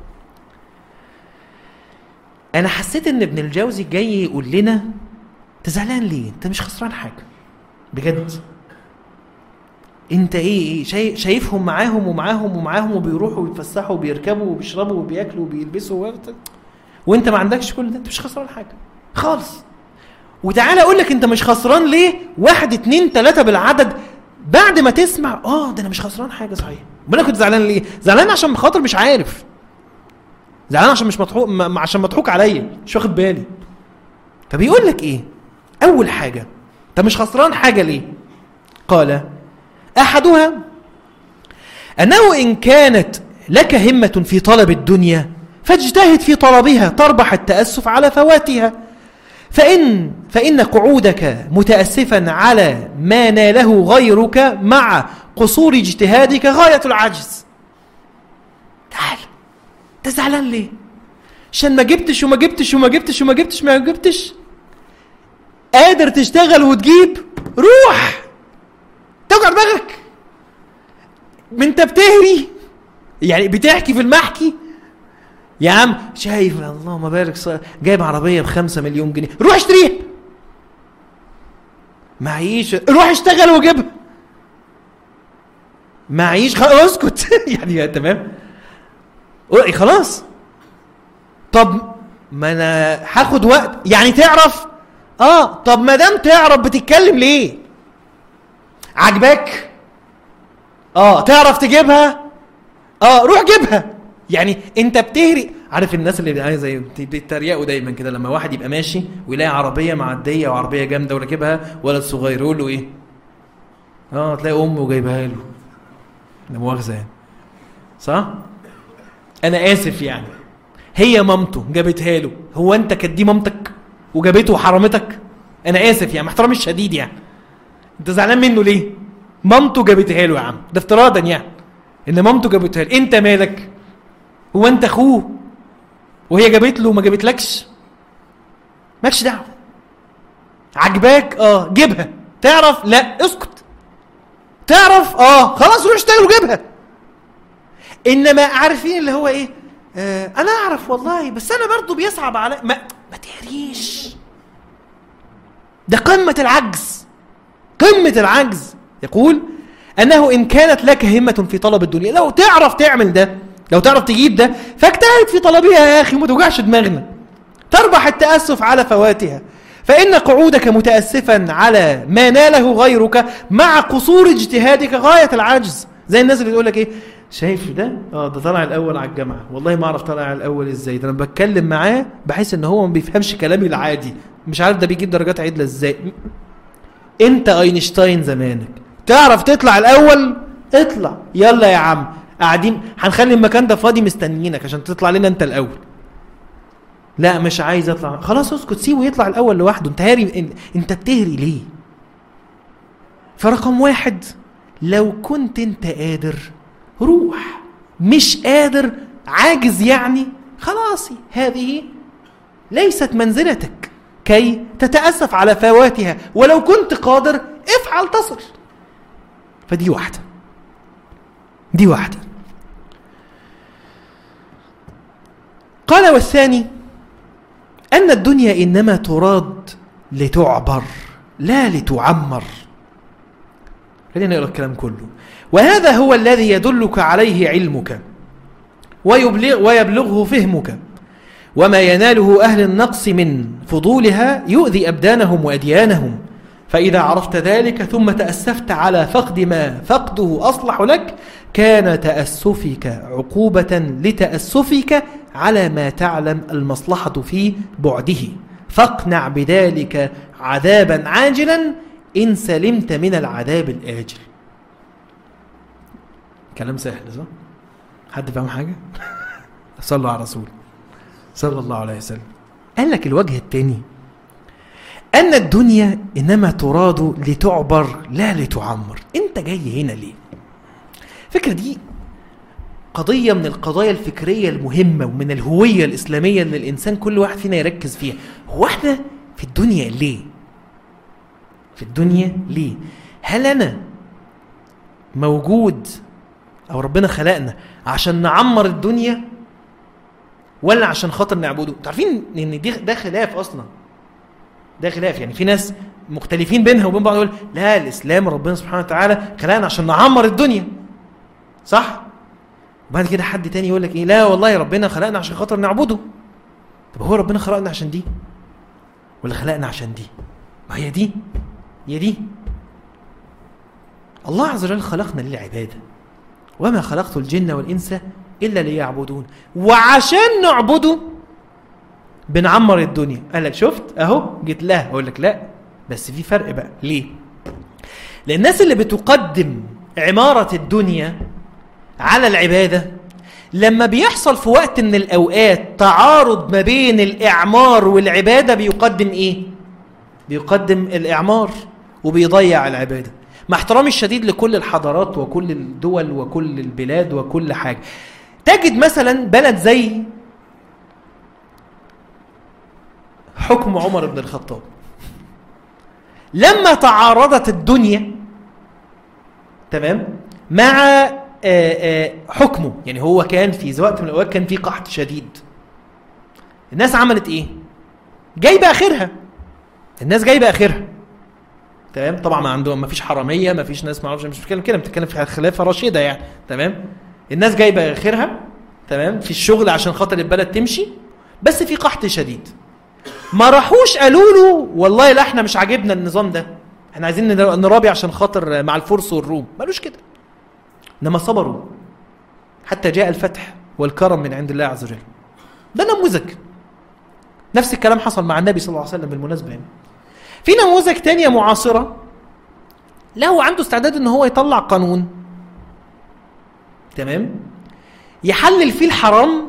أنا حسيت إن ابن الجوزي جاي يقول لنا أنت زعلان ليه؟ أنت مش خسران حاجة بجد انت ايه ايه شايف شايفهم معاهم ومعاهم ومعاهم وبيروحوا ويتفسحوا وبيركبوا وبيشربوا وبياكلوا وبيلبسوا وقت- وانت ما عندكش كل ده انت مش خسران حاجه خالص وتعالى اقول لك انت مش خسران ليه واحد اتنين تلاته بالعدد بعد ما تسمع اه ده انا مش خسران حاجه صحيح امال انا كنت زعلان ليه زعلان عشان خاطر مش عارف زعلان عشان مش مضحوك م- عشان مضحوك عليا مش واخد بالي فبيقول لك ايه اول حاجه انت مش خسران حاجه ليه قال احدها انه ان كانت لك همه في طلب الدنيا فاجتهد في طلبها تربح التاسف على فواتها فان فان قعودك متاسفا على ما ناله غيرك مع قصور اجتهادك غايه العجز تعال انت زعلان ليه عشان ما جبتش وما جبتش وما جبتش وما جبتش ما جبتش قادر تشتغل وتجيب روح توجع دماغك ما انت بتهري يعني بتحكي في المحكي يا عم شايف اللهم بارك صار جايب عربيه بخمسة مليون جنيه روح اشتريها معيش روح اشتغل وجيبها معيش خلاص اسكت يعني تمام قول- خلاص طب ما انا هاخد وقت يعني تعرف اه طب ما دام تعرف بتتكلم ليه عجباك اه تعرف تجيبها اه روح جيبها يعني انت بتهري عارف الناس اللي بيبقى زي بيتريقوا دايما كده لما واحد يبقى ماشي ويلاقي عربيه معديه وعربيه جامده وراكبها ولد صغير يقول له ايه اه تلاقي امه جايبها له لا مؤاخذه يعني صح انا اسف يعني هي مامته جابتها له هو انت كانت دي مامتك وجابته وحرمتك انا اسف يعني مع احترامي الشديد يعني انت زعلان منه ليه مامته جابتها له يا عم ده افتراضا يعني ان مامته جابتها له انت مالك هو انت اخوه وهي جابت له وما جابتلكش مالكش دعوه عجباك اه جيبها تعرف لا اسكت تعرف اه خلاص روح اشتغل وجيبها انما عارفين اللي هو ايه آه انا اعرف والله بس انا برضو بيصعب علي ما ما تهريش ده قمة العجز قمة العجز يقول انه ان كانت لك همة في طلب الدنيا لو تعرف تعمل ده لو تعرف تجيب ده فاجتهد في طلبها يا اخي وما توجعش دماغنا تربح التأسف على فواتها فإن قعودك متأسفا على ما ناله غيرك مع قصور اجتهادك غاية العجز زي الناس اللي تقول لك ايه شايف ده اه ده طلع الاول على الجامعه والله ما اعرف طلع الاول ازاي ده انا بتكلم معاه بحيث ان هو ما بيفهمش كلامي العادي مش عارف ده بيجيب درجات عدله ازاي انت اينشتاين زمانك تعرف تطلع الاول اطلع يلا يا عم قاعدين هنخلي المكان ده فاضي مستنيينك عشان تطلع لنا انت الاول لا مش عايز اطلع خلاص اسكت سيبه يطلع الاول لوحده انت هاري انت بتهري ليه فرقم واحد لو كنت انت قادر روح مش قادر عاجز يعني خلاص هذه ليست منزلتك كي تتأسف على فواتها ولو كنت قادر افعل تصل فدي واحدة دي واحدة قال والثاني أن الدنيا إنما تراد لتعبر لا لتعمر خلينا نقرا الكلام كله وهذا هو الذي يدلك عليه علمك ويبلغ ويبلغه فهمك وما يناله أهل النقص من فضولها يؤذي أبدانهم وأديانهم فإذا عرفت ذلك ثم تأسفت على فقد ما فقده أصلح لك كان تأسفك عقوبة لتأسفك على ما تعلم المصلحة في بعده فاقنع بذلك عذابا عاجلا إن سلمت من العذاب الآجل كلام سهل صح؟ حد فاهم حاجة؟ صلوا على رسول صلى الله عليه وسلم قال لك الوجه الثاني أن الدنيا إنما تراد لتعبر لا لتعمر أنت جاي هنا ليه؟ الفكرة دي قضية من القضايا الفكرية المهمة ومن الهوية الإسلامية اللي الإنسان كل واحد فينا يركز فيها هو احنا في الدنيا ليه؟ في الدنيا ليه؟ هل أنا موجود أو ربنا خلقنا عشان نعمر الدنيا ولا عشان خاطر نعبده؟ انتوا عارفين إن دي ده خلاف أصلا ده خلاف يعني في ناس مختلفين بينها وبين بعض يقول لا الاسلام ربنا سبحانه وتعالى خلقنا عشان نعمر الدنيا صح وبعد كده حد تاني يقول لك ايه لا والله ربنا خلقنا عشان خاطر نعبده طب هو ربنا خلقنا عشان دي ولا خلقنا عشان دي ما هي دي هي دي الله عز وجل خلقنا للعبادة وما خلقت الجن والإنس إلا ليعبدون وعشان نعبده بنعمر الدنيا قال لك شفت اهو جيت لها اقول لك لا بس في فرق بقى ليه لان الناس اللي بتقدم عمارة الدنيا على العبادة لما بيحصل في وقت من الأوقات تعارض ما بين الإعمار والعبادة بيقدم إيه؟ بيقدم الإعمار وبيضيع العبادة مع احترامي الشديد لكل الحضارات وكل الدول وكل البلاد وكل حاجة تجد مثلا بلد زي حكم عمر بن الخطاب لما تعارضت الدنيا تمام مع حكمه يعني هو كان في وقت من الاوقات كان في قحط شديد الناس عملت ايه جايبه اخرها الناس جايبه اخرها تمام طبعا ما عندهم ما فيش حراميه ما فيش ناس ما اعرفش مش بتتكلم كده بتتكلم في خلافه رشيده يعني تمام الناس جايبه اخرها تمام في الشغل عشان خاطر البلد تمشي بس في قحط شديد ما راحوش قالوا له والله لا احنا مش عاجبنا النظام ده احنا عايزين نرابي عشان خاطر مع الفرس والروم ما قالوش كده انما صبروا حتى جاء الفتح والكرم من عند الله عز وجل ده نموذج نفس الكلام حصل مع النبي صلى الله عليه وسلم بالمناسبه يعني. في نموذج تانية معاصرة له عنده استعداد ان هو يطلع قانون تمام يحلل فيه الحرام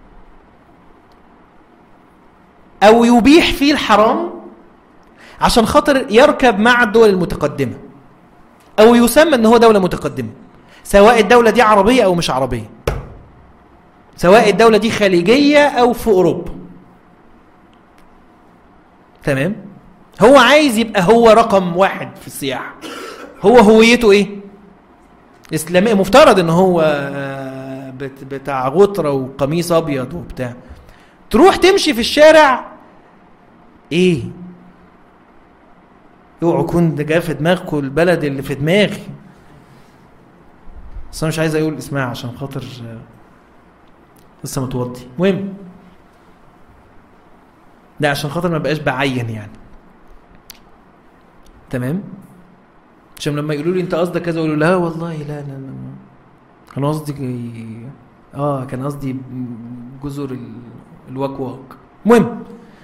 او يبيح فيه الحرام عشان خاطر يركب مع الدول المتقدمة او يسمى ان هو دولة متقدمة سواء الدولة دي عربية او مش عربية سواء الدولة دي خليجية او في اوروبا تمام هو عايز يبقى هو رقم واحد في السياحة هو هويته ايه اسلامية مفترض ان هو بتاع غطرة وقميص ابيض وبتاع تروح تمشي في الشارع ايه اوعوا يكون ده جاي في دماغكم البلد اللي في دماغي بس انا مش عايز اقول اسمها عشان خاطر لسه متوضي المهم ده عشان خاطر ما بقاش بعين يعني تمام عشان لما يقولوا لي انت قصدك كذا اقول لا والله لا لا لا كان قصدي اه كان قصدي جزر الوكواك المهم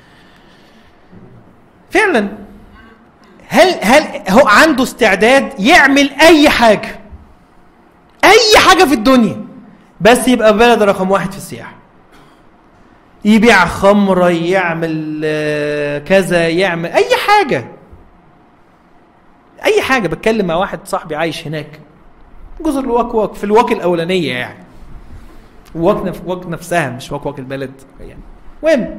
فعلا هل هل هو عنده استعداد يعمل اي حاجه اي حاجه في الدنيا بس يبقى بلد رقم واحد في السياحه يبيع خمره يعمل كذا يعمل اي حاجه اي حاجه بتكلم مع واحد صاحبي عايش هناك جزر الواك واك في الواك الاولانيه يعني واك واك نفسها مش واك واك البلد يعني المهم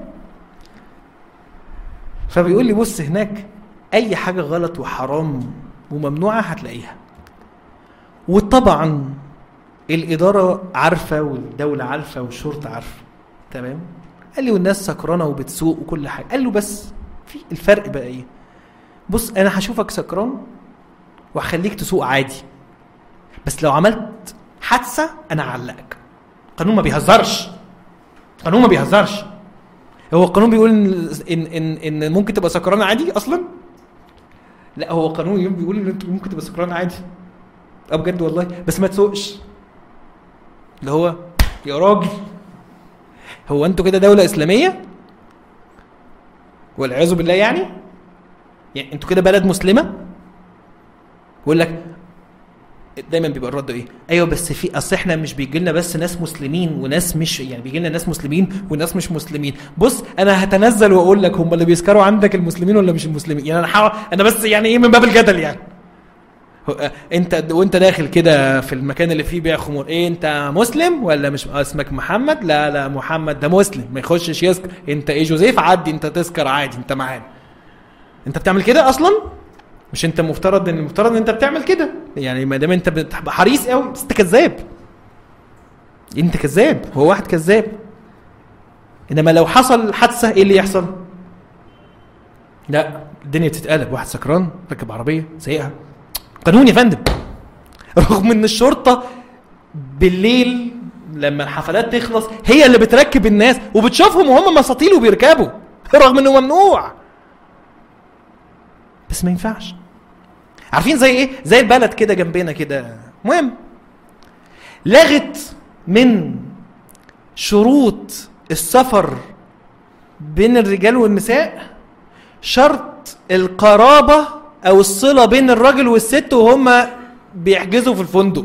فبيقول لي بص هناك اي حاجه غلط وحرام وممنوعه هتلاقيها وطبعا الاداره عارفه والدوله عارفه والشرطه عارفه تمام قال لي والناس سكرانه وبتسوق وكل حاجه قال له بس في الفرق بقى ايه بص انا هشوفك سكران وهخليك تسوق عادي بس لو عملت حادثه انا هعلقك القانون ما بيهزرش القانون ما بيهزرش هو القانون بيقول ان ان ان, إن ممكن تبقى سكران عادي اصلا لا هو القانون بيقول ان انت ممكن تبقى سكران عادي اه بجد والله بس ما تسوقش اللي هو يا راجل هو انتوا كده دوله اسلاميه والعياذ بالله يعني يعني انتوا كده بلد مسلمه بيقول لك دايما بيبقى الرد ايه؟ ايوه بس في اصل احنا مش بيجي لنا بس ناس مسلمين وناس مش يعني بيجي لنا ناس مسلمين وناس مش مسلمين، بص انا هتنزل واقول لك هم اللي بيسكروا عندك المسلمين ولا مش المسلمين؟ يعني انا حاول انا بس يعني ايه من باب الجدل يعني. انت وانت داخل كده في المكان اللي فيه بيع خمور ايه انت مسلم ولا مش اسمك محمد لا لا محمد ده مسلم ما يخشش يسكر انت ايه جوزيف عدي انت تسكر عادي انت معانا انت بتعمل كده اصلا مش انت مفترض ان المفترض ان انت بتعمل كده يعني ما دام انت بتبقى حريص قوي بس انت كذاب انت كذاب هو واحد كذاب انما لو حصل حادثه ايه اللي يحصل لا الدنيا تتقلب واحد سكران راكب عربيه سايقها قانون يا فندم رغم ان الشرطه بالليل لما الحفلات تخلص هي اللي بتركب الناس وبتشوفهم وهم مساطيل وبيركبوا رغم انه ممنوع بس ما ينفعش عارفين زي ايه زي البلد كده جنبنا كده مهم لغت من شروط السفر بين الرجال والنساء شرط القرابة أو الصلة بين الراجل والست وهم بيحجزوا في الفندق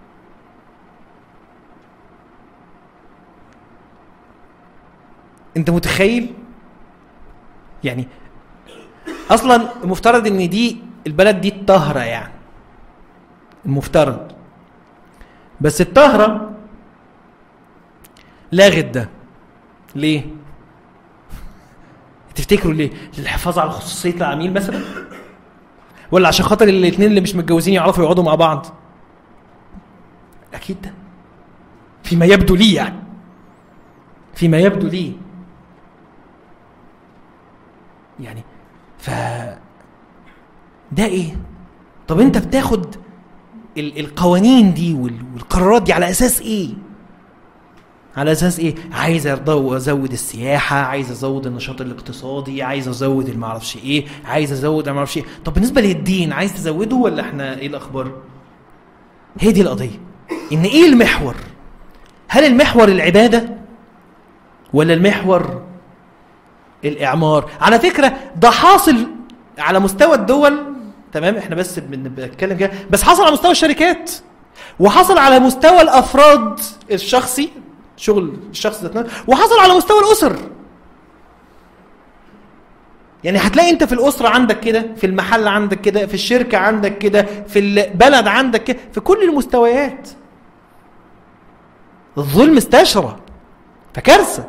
انت متخيل يعني اصلا المفترض ان دي البلد دي الطهرة يعني المفترض بس الطهرة لغت ده ليه تفتكروا ليه للحفاظ على خصوصية العميل مثلا ولا عشان خاطر الاثنين اللي مش متجوزين يعرفوا يقعدوا مع بعض اكيد ده فيما يبدو لي يعني فيما يبدو لي يعني ف ده ايه طب انت بتاخد ال- القوانين دي وال- والقرارات دي على اساس ايه على اساس ايه عايز أرضى ازود السياحه عايز ازود النشاط الاقتصادي عايز ازود المعرفش ايه عايز ازود المعرفش ايه طب بالنسبه للدين عايز تزوده ولا احنا ايه الاخبار هي دي القضيه ان ايه المحور هل المحور العباده ولا المحور الاعمار على فكره ده حاصل على مستوى الدول تمام احنا بس بن- بنتكلم كده بس حصل على مستوى الشركات وحصل على مستوى الافراد الشخصي شغل الشخص ذات نفسه وحصل على مستوى الاسر يعني هتلاقي انت في الاسره عندك كده في المحل عندك كده في الشركه عندك كده في البلد عندك كده في كل المستويات الظلم استشرى فكارثه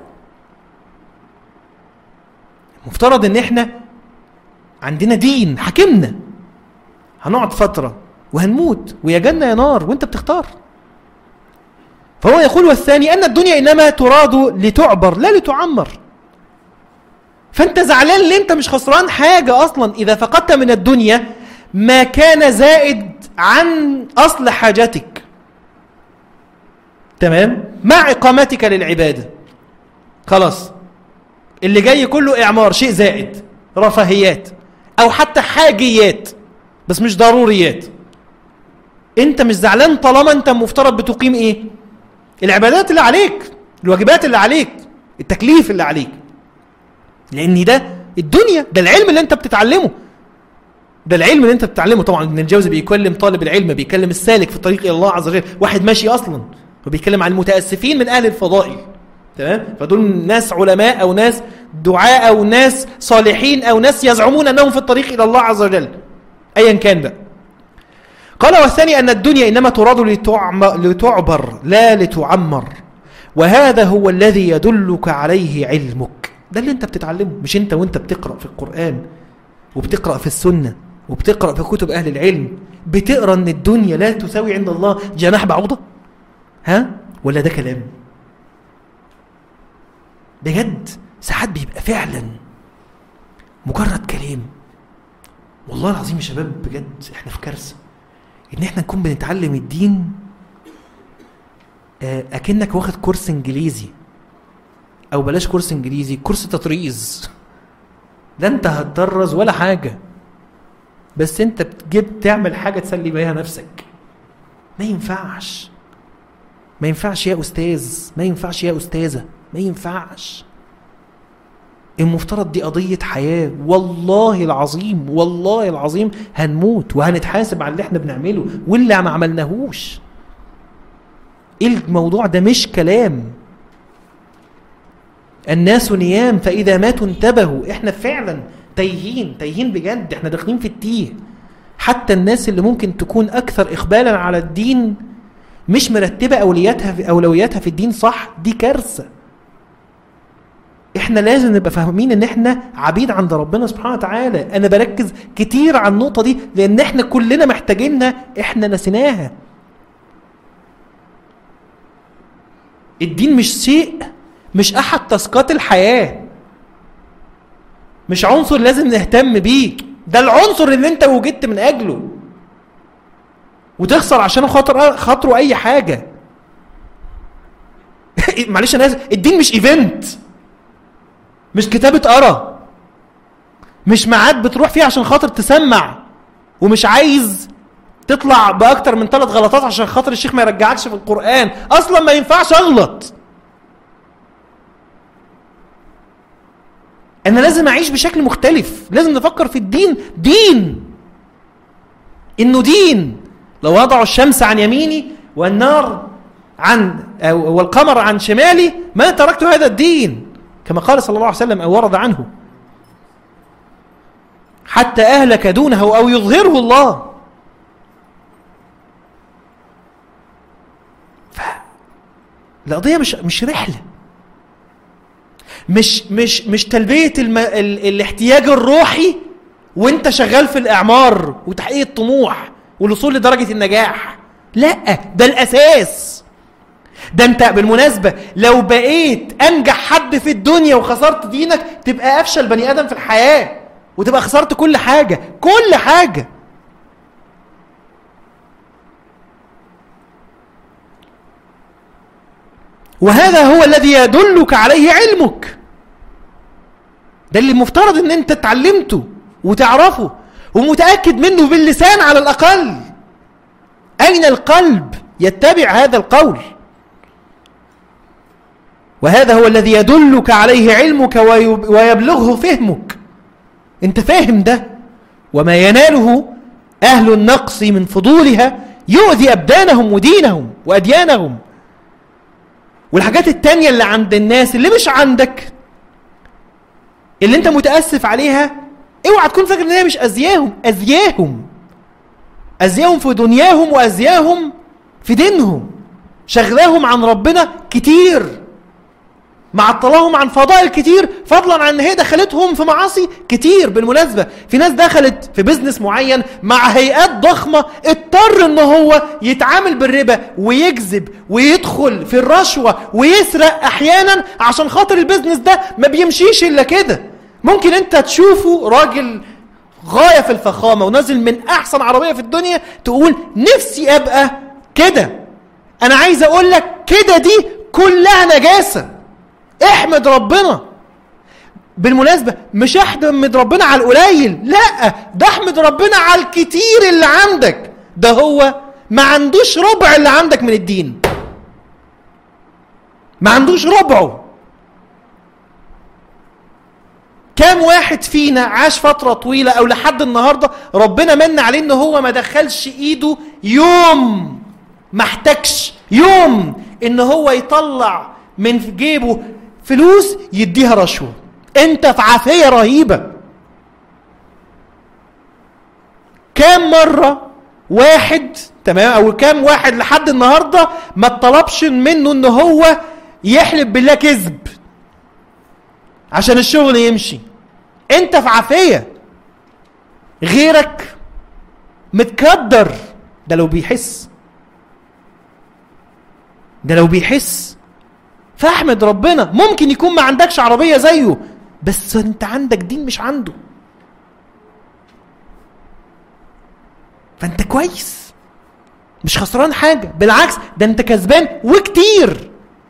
مفترض ان احنا عندنا دين حاكمنا هنقعد فتره وهنموت ويا جنه يا نار وانت بتختار فهو يقول والثاني ان الدنيا انما تراد لتعبر لا لتعمر فانت زعلان ليه انت مش خسران حاجه اصلا اذا فقدت من الدنيا ما كان زائد عن اصل حاجتك تمام مع اقامتك للعباده خلاص اللي جاي كله اعمار شيء زائد رفاهيات او حتى حاجيات بس مش ضروريات انت مش زعلان طالما انت مفترض بتقيم ايه العبادات اللي عليك الواجبات اللي عليك التكليف اللي عليك لان ده الدنيا ده العلم اللي انت بتتعلمه ده العلم اللي انت بتتعلمه طبعا ابن الجوزي بيكلم طالب العلم بيكلم السالك في الطريق الى الله عز وجل واحد ماشي اصلا وبيتكلم عن المتاسفين من اهل الفضائل تمام فدول ناس علماء او ناس دعاء او ناس صالحين او ناس يزعمون انهم في الطريق الى الله عز وجل ايا كان بقى قال والثاني ان الدنيا انما تراد لتعم- لتعبر لا لتعمر وهذا هو الذي يدلك عليه علمك ده اللي انت بتتعلمه مش انت وانت بتقرا في القران وبتقرا في السنه وبتقرا في كتب اهل العلم بتقرا ان الدنيا لا تساوي عند الله جناح بعوضه ها ولا ده كلام بجد ساعات بيبقى فعلا مجرد كلام والله العظيم يا شباب بجد احنا في كارثه ان احنا نكون بنتعلم الدين آه، اكنك واخد كورس انجليزي او بلاش كورس انجليزي كورس تطريز لا انت هتدرز ولا حاجه بس انت بتجيب تعمل حاجه تسلي بيها نفسك ما ينفعش ما ينفعش يا استاذ ما ينفعش يا استاذه ما ينفعش المفترض دي قضية حياة والله العظيم والله العظيم هنموت وهنتحاسب على اللي احنا بنعمله واللي ما عملناهوش الموضوع ده مش كلام الناس نيام فإذا ماتوا انتبهوا احنا فعلا تايهين تايهين بجد احنا داخلين في التيه حتى الناس اللي ممكن تكون أكثر إقبالا على الدين مش مرتبة أولوياتها في أولوياتها في الدين صح دي كارثة احنا لازم نبقى فاهمين ان احنا عبيد عند ربنا سبحانه وتعالى انا بركز كتير على النقطه دي لان احنا كلنا محتاجينها احنا نسيناها الدين مش شيء مش احد تاسكات الحياه مش عنصر لازم نهتم بيه ده العنصر اللي انت وجدت من اجله وتخسر عشان خاطر خاطره اي حاجه معلش انا الدين مش ايفنت مش كتابه قرا مش ميعاد بتروح فيه عشان خاطر تسمع ومش عايز تطلع باكتر من ثلاث غلطات عشان خاطر الشيخ ما يرجعكش في القران اصلا ما ينفعش اغلط انا لازم اعيش بشكل مختلف لازم نفكر في الدين دين انه دين لو وضعوا الشمس عن يميني والنار عن والقمر عن شمالي ما تركت هذا الدين كما قال صلى الله عليه وسلم او ورد عنه حتى اهلك دونه او يظهره الله القضيه مش مش رحله مش مش مش تلبيه الم... ال... الاحتياج الروحي وانت شغال في الاعمار وتحقيق الطموح والوصول لدرجه النجاح لا ده الاساس ده انت بالمناسبه لو بقيت انجح حد في الدنيا وخسرت دينك تبقى افشل بني ادم في الحياه وتبقى خسرت كل حاجه كل حاجه وهذا هو الذي يدلك عليه علمك ده اللي المفترض ان انت اتعلمته وتعرفه ومتأكد منه باللسان على الأقل أين القلب يتبع هذا القول وهذا هو الذي يدلك عليه علمك ويبلغه فهمك انت فاهم ده وما يناله أهل النقص من فضولها يؤذي أبدانهم ودينهم وأديانهم والحاجات التانية اللي عند الناس اللي مش عندك اللي انت متأسف عليها اوعى تكون فاكر ان هي مش أذياهم أذياهم أذياهم في دنياهم وأذياهم في دينهم شغلاهم عن ربنا كتير معطلاهم عن فضائل كتير فضلا عن ان هي دخلتهم في معاصي كتير بالمناسبه في ناس دخلت في بزنس معين مع هيئات ضخمه اضطر ان هو يتعامل بالربا ويكذب ويدخل في الرشوه ويسرق احيانا عشان خاطر البزنس ده ما بيمشيش الا كده ممكن انت تشوفه راجل غايه في الفخامه ونازل من احسن عربيه في الدنيا تقول نفسي ابقى كده انا عايز اقول لك كده دي كلها نجاسه احمد ربنا بالمناسبة مش احمد ربنا على القليل لا ده احمد ربنا على الكتير اللي عندك ده هو ما عندوش ربع اللي عندك من الدين ما عندوش ربعه كام واحد فينا عاش فترة طويلة أو لحد النهاردة ربنا من عليه إن هو ما دخلش إيده يوم ما احتاجش يوم إن هو يطلع من جيبه فلوس يديها رشوه انت في عافيه رهيبه كام مره واحد تمام او كام واحد لحد النهارده ما طلبش منه ان هو يحلف بالله كذب عشان الشغل يمشي انت في عافيه غيرك متكدر ده لو بيحس ده لو بيحس فاحمد ربنا ممكن يكون ما عندكش عربية زيه بس انت عندك دين مش عنده فانت كويس مش خسران حاجة بالعكس ده انت كسبان وكتير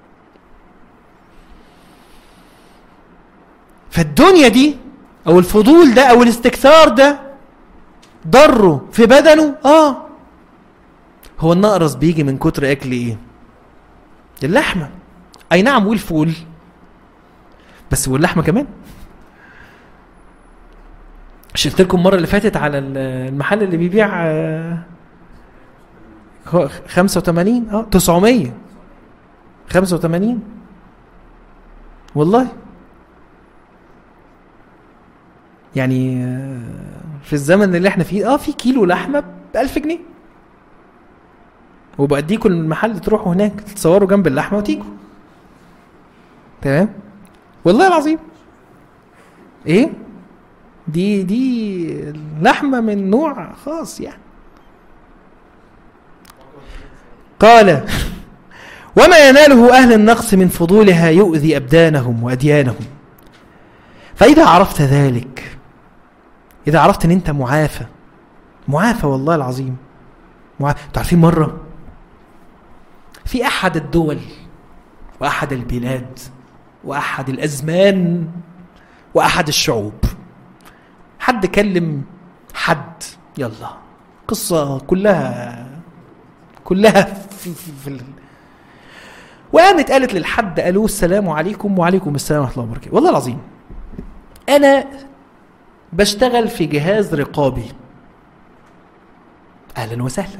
فالدنيا دي او الفضول ده او الاستكثار ده ضره في بدنه اه هو النقرس بيجي من كتر اكل ايه اللحمه اي نعم والفول بس واللحمه كمان شفت لكم المره اللي فاتت على المحل اللي بيبيع 85 اه 900 85 والله يعني في الزمن اللي احنا فيه اه في كيلو لحمه ب 1000 جنيه وبأديكم المحل تروحوا هناك تتصوروا جنب اللحمه وتيجوا تمام والله العظيم ايه دي دي لحمه من نوع خاص يعني قال وما يناله اهل النقص من فضولها يؤذي ابدانهم واديانهم فإذا عرفت ذلك إذا عرفت إن أنت معافى معافى والله العظيم معافى تعرفين مرة في أحد الدول وأحد البلاد وأحد الأزمان وأحد الشعوب حد كلم حد يلا قصة كلها كلها في, في, في وقامت قالت للحد قالوا السلام عليكم وعليكم السلام ورحمه الله وبركاته والله العظيم انا بشتغل في جهاز رقابي اهلا وسهلا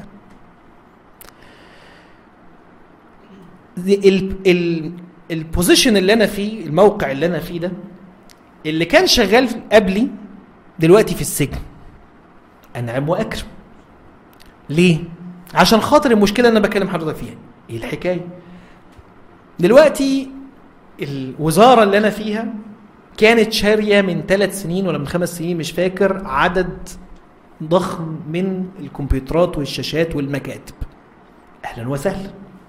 البوزيشن اللي انا فيه الموقع اللي انا فيه ده اللي كان شغال قبلي دلوقتي في السجن انعم واكرم ليه عشان خاطر المشكله اللي انا بكلم حضرتك فيها ايه الحكايه دلوقتي الوزاره اللي انا فيها كانت شاريه من ثلاث سنين ولا من خمس سنين مش فاكر عدد ضخم من الكمبيوترات والشاشات والمكاتب اهلا وسهلا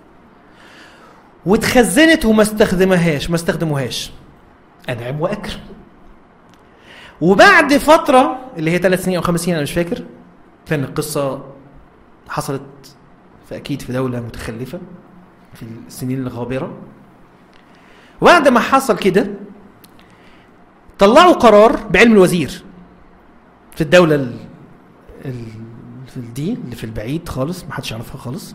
واتخزنت وما استخدمهاش ما استخدموهاش انعم واكرم وبعد فتره اللي هي ثلاث سنين او خمس سنين انا مش فاكر كان القصه حصلت فاكيد في دوله متخلفه في السنين الغابره وبعد ما حصل كده طلعوا قرار بعلم الوزير في الدوله ال في دي اللي في البعيد خالص ما حدش يعرفها خالص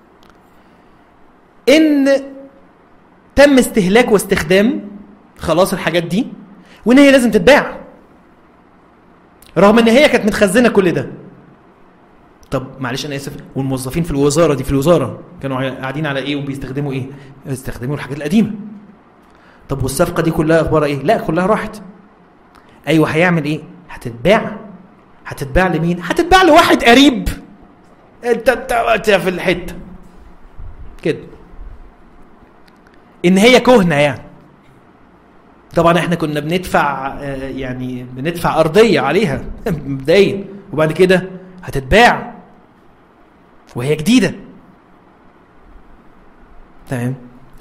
ان تم استهلاك واستخدام خلاص الحاجات دي وان هي لازم تتباع رغم ان هي كانت متخزنه كل ده طب معلش انا اسف والموظفين في الوزاره دي في الوزاره كانوا قاعدين على ايه وبيستخدموا ايه بيستخدموا الحاجات القديمه طب والصفقه دي كلها اخبارها ايه لا كلها راحت ايوه هيعمل ايه هتتباع هتتباع لمين هتتباع لواحد قريب انت انت في الحته كده ان هي كهنه يعني طبعا احنا كنا بندفع يعني بندفع ارضيه عليها مبدئيا وبعد كده هتتباع وهي جديده تمام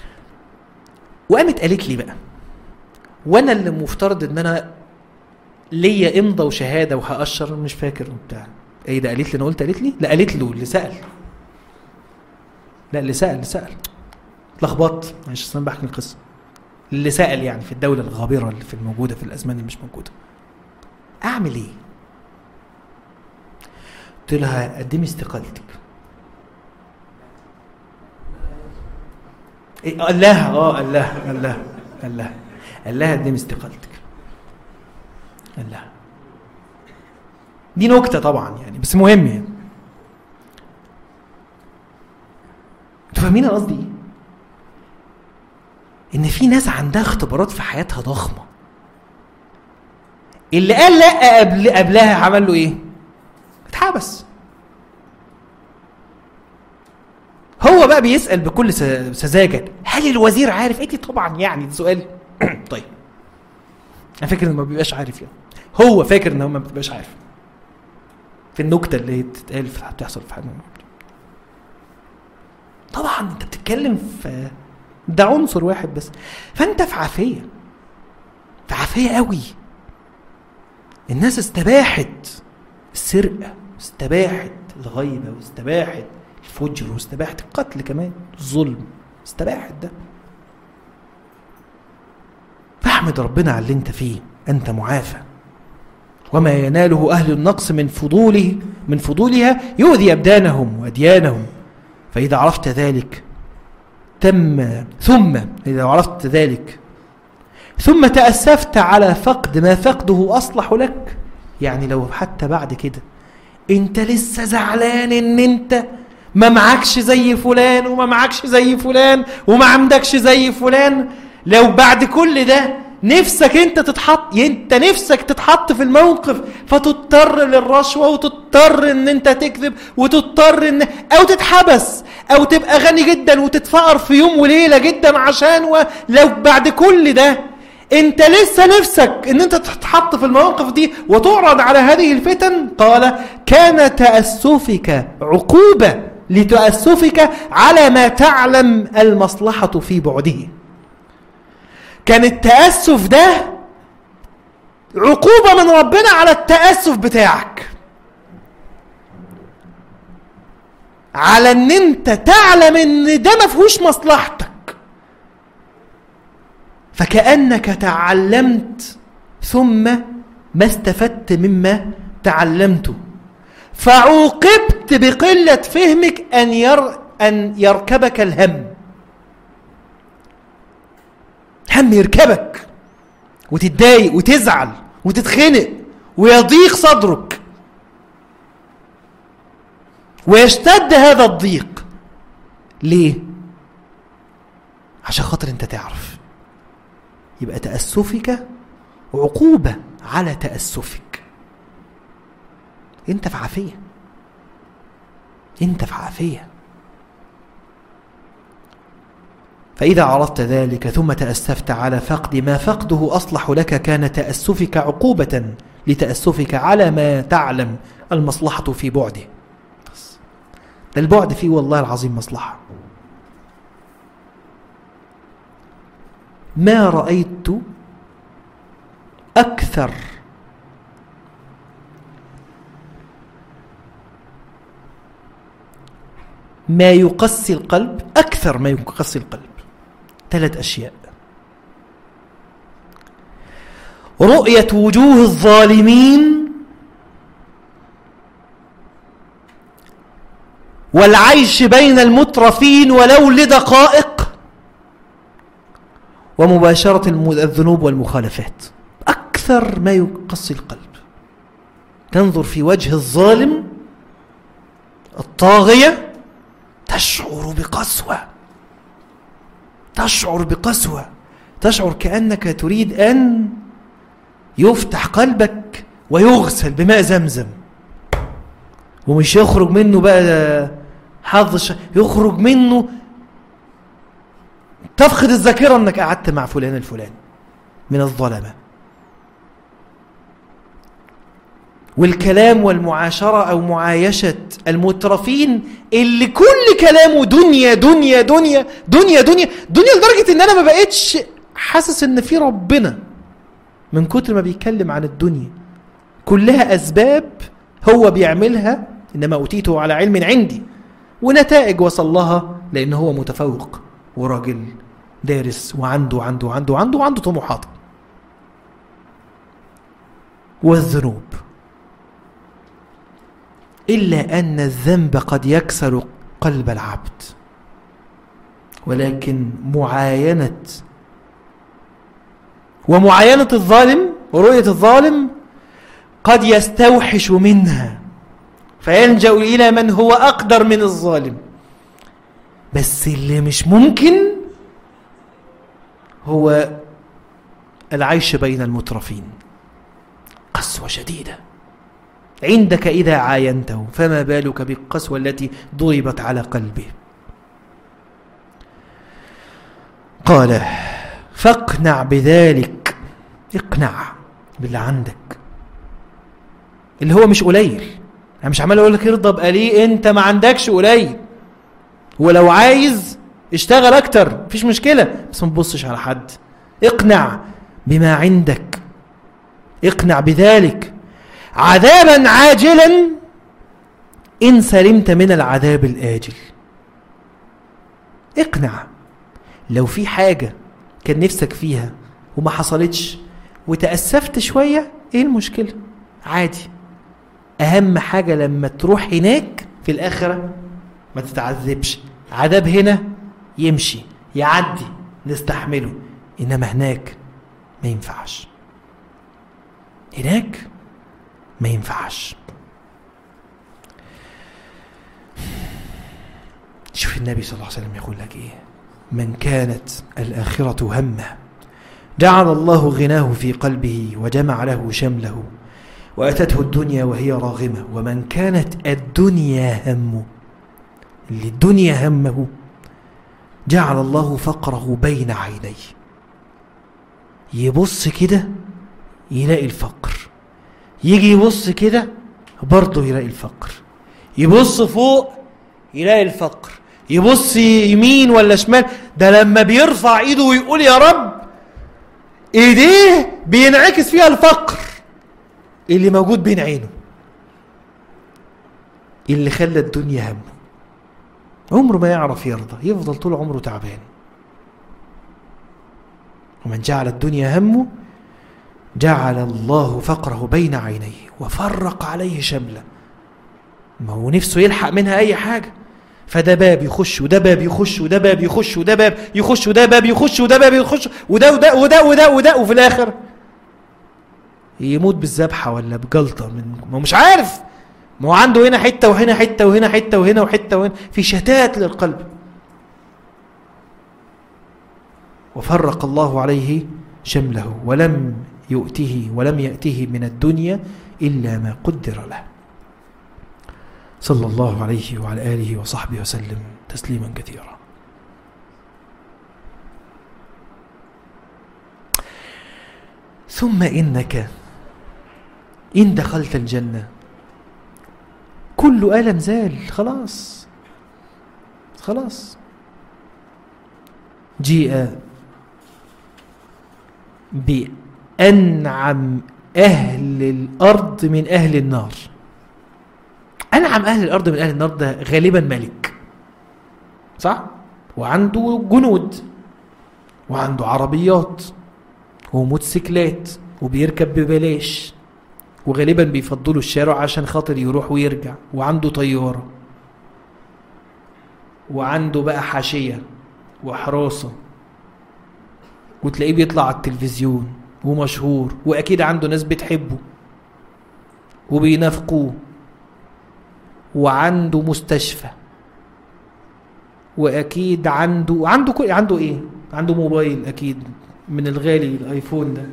وقامت قالت لي بقى وانا اللي مفترض ان انا ليا امضى وشهاده وهقشر مش فاكر وبتاع ايه ده قالت لي انا قلت قالت لي لا قالت له اللي سال لا اللي سال اللي سال اتلخبطت معلش اصل انا بحكي القصه اللي سال يعني في الدوله الغابره اللي في الموجوده في الازمان اللي مش موجوده اعمل ايه قلت لها قدمي استقالتك إيه قال لها اه قال لها قال لها قال لها قال لها قدمي استقالتك قال لها دي نكته طبعا يعني بس مهم يعني انتوا فاهمين قصدي ايه؟ ان في ناس عندها اختبارات في حياتها ضخمه اللي قال لا قبل قبلها عمل له ايه؟ اتحبس هو بقى بيسال بكل سذاجه هل الوزير عارف؟ قلت طبعا يعني ده سؤال طيب انا فاكر انه ما بيبقاش عارف يعني هو فاكر ان هو ما بيبقاش عارف في النكته اللي هي بتتقال بتحصل في حاجه طبعا انت بتتكلم في ده عنصر واحد بس فانت في عافيه في عافيه قوي الناس استباحت السرقه واستباحت الغيبه واستباحت الفجر واستباحت القتل كمان الظلم استباحت ده فاحمد ربنا على اللي انت فيه انت معافى وما يناله اهل النقص من فضوله من فضولها يؤذي ابدانهم واديانهم فاذا عرفت ذلك تم ثم إذا عرفت ذلك ثم تأسفت على فقد ما فقده أصلح لك يعني لو حتى بعد كده انت لسه زعلان ان انت ما معكش زي فلان وما معكش زي فلان وما عندكش زي فلان لو بعد كل ده نفسك انت تتحط انت نفسك تتحط في الموقف فتضطر للرشوه وتضطر ان انت تكذب وتضطر ان او تتحبس او تبقى غني جدا وتتفقر في يوم وليله جدا عشان ولو بعد كل ده انت لسه نفسك ان انت تتحط في المواقف دي وتعرض على هذه الفتن قال كان تاسفك عقوبه لتاسفك على ما تعلم المصلحه في بعده كان التاسف ده عقوبة من ربنا على التأسف بتاعك على ان انت تعلم ان ده ما فيهوش مصلحتك فكأنك تعلمت ثم ما استفدت مما تعلمته فعوقبت بقلة فهمك أن, ير أن يركبك الهم هم يركبك وتتضايق وتزعل وتتخنق ويضيق صدرك ويشتد هذا الضيق ليه عشان خاطر انت تعرف يبقى تأسفك عقوبة على تأسفك انت في عافية انت في عافية فإذا عرفت ذلك ثم تأسفت على فقد ما فقده أصلح لك كان تأسفك عقوبة لتأسفك على ما تعلم المصلحة في بعده البعد فيه والله العظيم مصلحة ما رأيت أكثر ما يقسي القلب أكثر ما يقسي القلب ثلاث أشياء رؤية وجوه الظالمين والعيش بين المترفين ولو لدقائق ومباشرة الذنوب والمخالفات أكثر ما يقصي القلب تنظر في وجه الظالم الطاغية تشعر بقسوة تشعر بقسوة تشعر كأنك تريد أن يفتح قلبك ويغسل بماء زمزم ومش يخرج منه بقى حظ يخرج منه تفقد الذاكرة انك قعدت مع فلان الفلاني من الظلمة والكلام والمعاشرة أو معايشة المترفين اللي كل كلامه دنيا دنيا دنيا دنيا دنيا دنيا لدرجة إن أنا ما بقتش حاسس إن في ربنا من كتر ما بيتكلم عن الدنيا كلها أسباب هو بيعملها إنما أوتيته على علم عندي ونتائج وصل لها لأن هو متفوق وراجل دارس وعنده عنده عنده عنده عنده طموحات والذنوب إلا أن الذنب قد يكسر قلب العبد ولكن معاينة ومعاينة الظالم ورؤية الظالم قد يستوحش منها فيلجأ إلى من هو أقدر من الظالم بس اللي مش ممكن هو العيش بين المترفين قسوة شديدة عندك إذا عاينته فما بالك بالقسوة التي ضربت على قلبه قال فاقنع بذلك اقنع باللي عندك اللي هو مش قليل انا مش عمال اقول لك ارضى بقليل انت ما عندكش قليل ولو عايز اشتغل اكتر مفيش مشكله بس ما تبصش على حد اقنع بما عندك اقنع بذلك عذابا عاجلا ان سلمت من العذاب الاجل اقنع لو في حاجه كان نفسك فيها وما حصلتش وتاسفت شويه ايه المشكله عادي اهم حاجه لما تروح هناك في الاخره ما تتعذبش عذاب هنا يمشي يعدي نستحمله انما هناك ما ينفعش هناك ما ينفعش شوف النبي صلى الله عليه وسلم يقول لك ايه من كانت الآخرة همه جعل الله غناه في قلبه وجمع له شمله وأتته الدنيا وهي راغمة ومن كانت الدنيا همه اللي الدنيا همه جعل الله فقره بين عينيه يبص كده يلاقي الفقر يجي يبص كده برضه يلاقي الفقر يبص فوق يلاقي الفقر يبص يمين ولا شمال ده لما بيرفع ايده ويقول يا رب ايديه بينعكس فيها الفقر اللي موجود بين عينه اللي خلى الدنيا همه عمره ما يعرف يرضى يفضل طول عمره تعبان ومن جعل الدنيا همه جعل الله فقره بين عينيه وفرق عليه شمله ما هو نفسه يلحق منها اي حاجه فده باب يخش وده باب يخش وده باب يخش وده باب يخش وده باب يخش وده باب يخش وده وده وده وده وده وفي الاخر يموت بالذبحه ولا بجلطه من ما هو مش عارف ما هو عنده هنا حته وهنا حته وهنا حته وهنا وحته وهنا في شتات للقلب وفرق الله عليه شمله ولم يؤته ولم يأته من الدنيا إلا ما قدر له صلى الله عليه وعلى آله وصحبه وسلم تسليما كثيرا ثم إنك إن دخلت الجنة كل ألم زال خلاص خلاص جيء بأنعم أهل الأرض من أهل النار أنعم أهل الأرض من أهل النار ده غالبا ملك صح؟ وعنده جنود وعنده عربيات وموتوسيكلات وبيركب ببلاش وغالبا بيفضلوا الشارع عشان خاطر يروح ويرجع وعنده طيارة وعنده بقى حاشية وحراسة وتلاقيه بيطلع على التلفزيون ومشهور واكيد عنده ناس بتحبه وبينافقوه وعنده مستشفى واكيد عنده عنده كل عنده ايه عنده موبايل اكيد من الغالي الايفون ده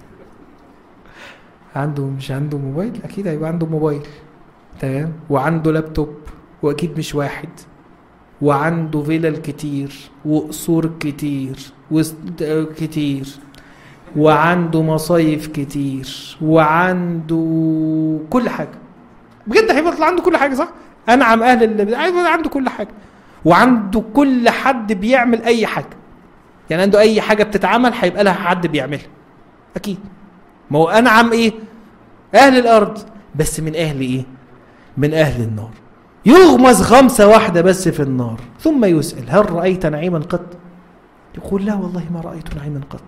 عنده مش عنده موبايل اكيد هيبقى عنده موبايل تمام وعنده لابتوب واكيد مش واحد وعنده فيلل كتير وقصور كتير كتير وعنده مصايف كتير وعنده كل حاجه بجد هيبقى عنده كل حاجه صح انعم اهل اللي عنده كل حاجه وعنده كل حد بيعمل اي حاجه يعني عنده اي حاجه بتتعمل هيبقى لها حد بيعملها اكيد ما هو انعم ايه اهل الارض بس من اهل ايه من اهل النار يغمز غمسه واحده بس في النار ثم يسال هل رايت نعيما قط يقول لا والله ما رايت نعيما قط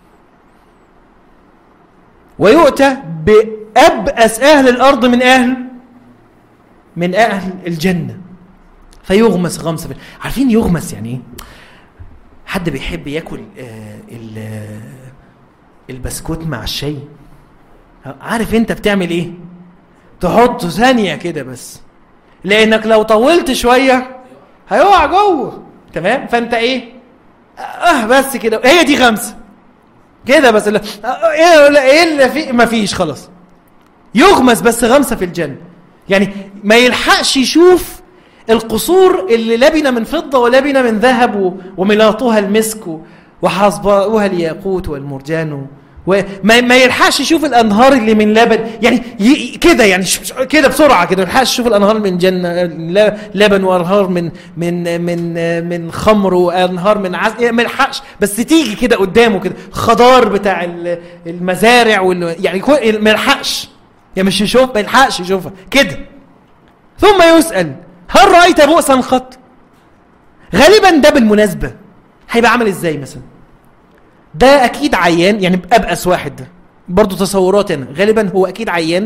ويؤتى بأبأس أهل الأرض من أهل من أهل الجنة فيغمس غمسة عارفين يغمس يعني إيه؟ حد بيحب ياكل آه البسكوت مع الشاي عارف انت بتعمل ايه تحطه ثانية كده بس لانك لو طولت شوية هيقع جوه تمام فانت ايه اه بس كده هي دي غمسه كده بس لا ايه ايه اللي في ما فيش خلاص يغمس بس غمسه في الجنه يعني ما يلحقش يشوف القصور اللي لبنه من فضه ولبنه من ذهب وملاطها المسك وحصباؤها الياقوت والمرجان وما ما يلحقش يشوف الانهار اللي من لبن يعني كده يعني كده بسرعه كده ما يلحقش يشوف الانهار من جنه لبن وانهار من من من من خمر وانهار من عسل يعني ما يلحقش بس تيجي كده قدامه كده خضار بتاع المزارع وال يعني ما يلحقش يعني مش يشوف ما يلحقش يشوفها كده ثم يسال هل رايت بؤسا قط غالبا ده بالمناسبه هيبقى عامل ازاي مثلا ده اكيد عيان يعني ابأس واحد ده برضه تصورات انا غالبا هو اكيد عيان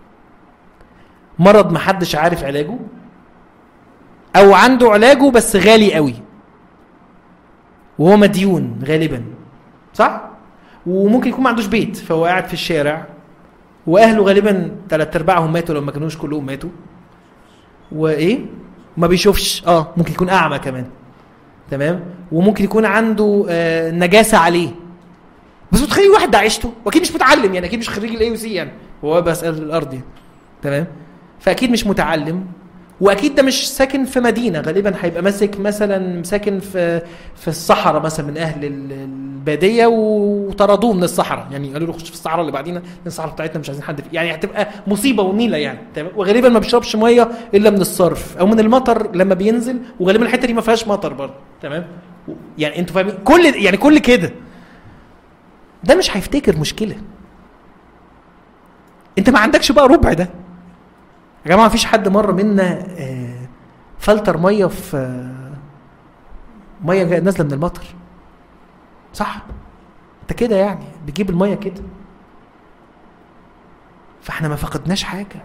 مرض محدش عارف علاجه او عنده علاجه بس غالي قوي وهو مديون غالبا صح وممكن يكون ما عندوش بيت فهو قاعد في الشارع واهله غالبا ثلاث ارباعهم ماتوا لو ما كانوش كلهم ماتوا وايه ما بيشوفش اه ممكن يكون اعمى كمان تمام وممكن يكون عنده آه نجاسه عليه بس متخيل واحد ده عيشته واكيد مش متعلم يعني اكيد مش خريج الاي سي يعني هو بس الارض يعني تمام فاكيد مش متعلم واكيد ده مش ساكن في مدينه غالبا هيبقى ماسك مثلا ساكن في في الصحراء مثلا من اهل الباديه وطردوه من الصحراء يعني قالوا له خش في الصحراء اللي بعدينا الصحراء بتاعتنا مش عايزين حد فيه يعني هتبقى مصيبه ونيله يعني تمام وغالبا ما بيشربش ميه الا من الصرف او من المطر لما بينزل وغالبا الحته دي ما فيهاش مطر برضه تمام يعني انتوا فاهمين كل يعني كل كده ده مش هيفتكر مشكله انت ما عندكش بقى ربع ده يا جماعه مفيش حد مره منا آه، فلتر ميه في آه، ميه جاية- نازله من المطر صح انت كده يعني بتجيب الميه كده فاحنا ما فقدناش حاجه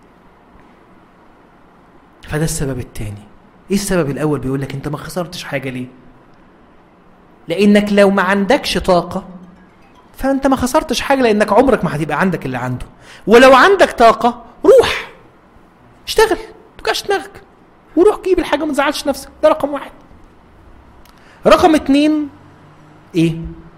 فده السبب التاني ايه السبب الاول بيقول لك انت ما خسرتش حاجه ليه لانك لو ما عندكش طاقه فانت ما خسرتش حاجه لانك عمرك ما هتبقى عندك اللي عنده ولو عندك طاقه روح اشتغل ما توجعش دماغك وروح جيب الحاجه ما تزعلش نفسك ده رقم واحد رقم اتنين ايه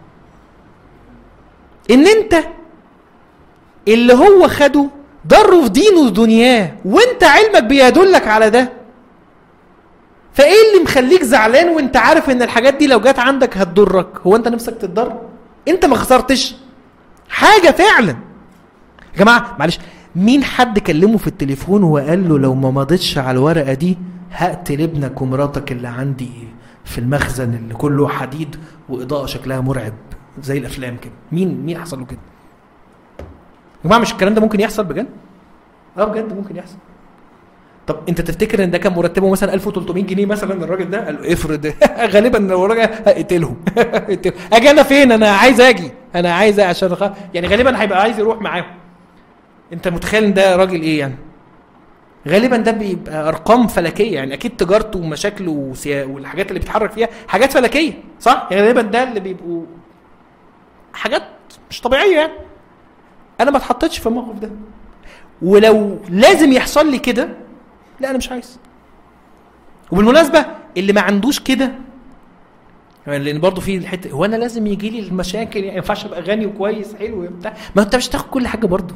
ان انت اللي هو خده ضره في دينه ودنياه وانت علمك بيدلك على ده فايه اللي مخليك زعلان وانت عارف ان الحاجات دي لو جت عندك هتضرك هو انت نفسك تتضر انت ما خسرتش حاجه فعلا يا جماعه معلش مين حد كلمه في التليفون وقال له لو ما مضيتش على الورقه دي هقتل ابنك ومراتك اللي عندي في المخزن اللي كله حديد واضاءه شكلها مرعب زي الافلام كده مين مين حصل له كده يا جماعه مش الكلام ده ممكن يحصل بجد اه بجد ممكن يحصل طب انت تفتكر ان ده كان مرتبه مثلا 1300 جنيه مثلا الراجل ده قال له افرض غالبا لو الراجل هقتلهم اقتلهم. اجي انا فين انا عايز اجي انا عايز أجي عشان أخ... يعني غالبا هيبقى عايز يروح معاهم انت متخيل ان ده راجل ايه يعني غالبا ده بيبقى ارقام فلكيه يعني اكيد تجارته ومشاكله وسيا... والحاجات اللي بيتحرك فيها حاجات فلكيه صح يعني غالبا ده اللي بيبقوا حاجات مش طبيعيه يعني انا ما اتحطيتش في الموقف ده ولو لازم يحصل لي كده لا انا مش عايز وبالمناسبه اللي ما عندوش كده يعني لان برضه في الحته هو انا لازم يجي لي المشاكل يعني ما ينفعش ابقى غني وكويس حلو وبتاع ما انت مش هتاخد كل حاجه برضه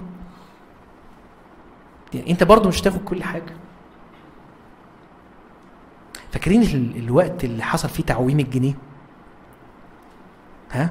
يعني انت برضه مش هتاخد كل حاجه فاكرين ال- الوقت اللي حصل فيه تعويم الجنيه ها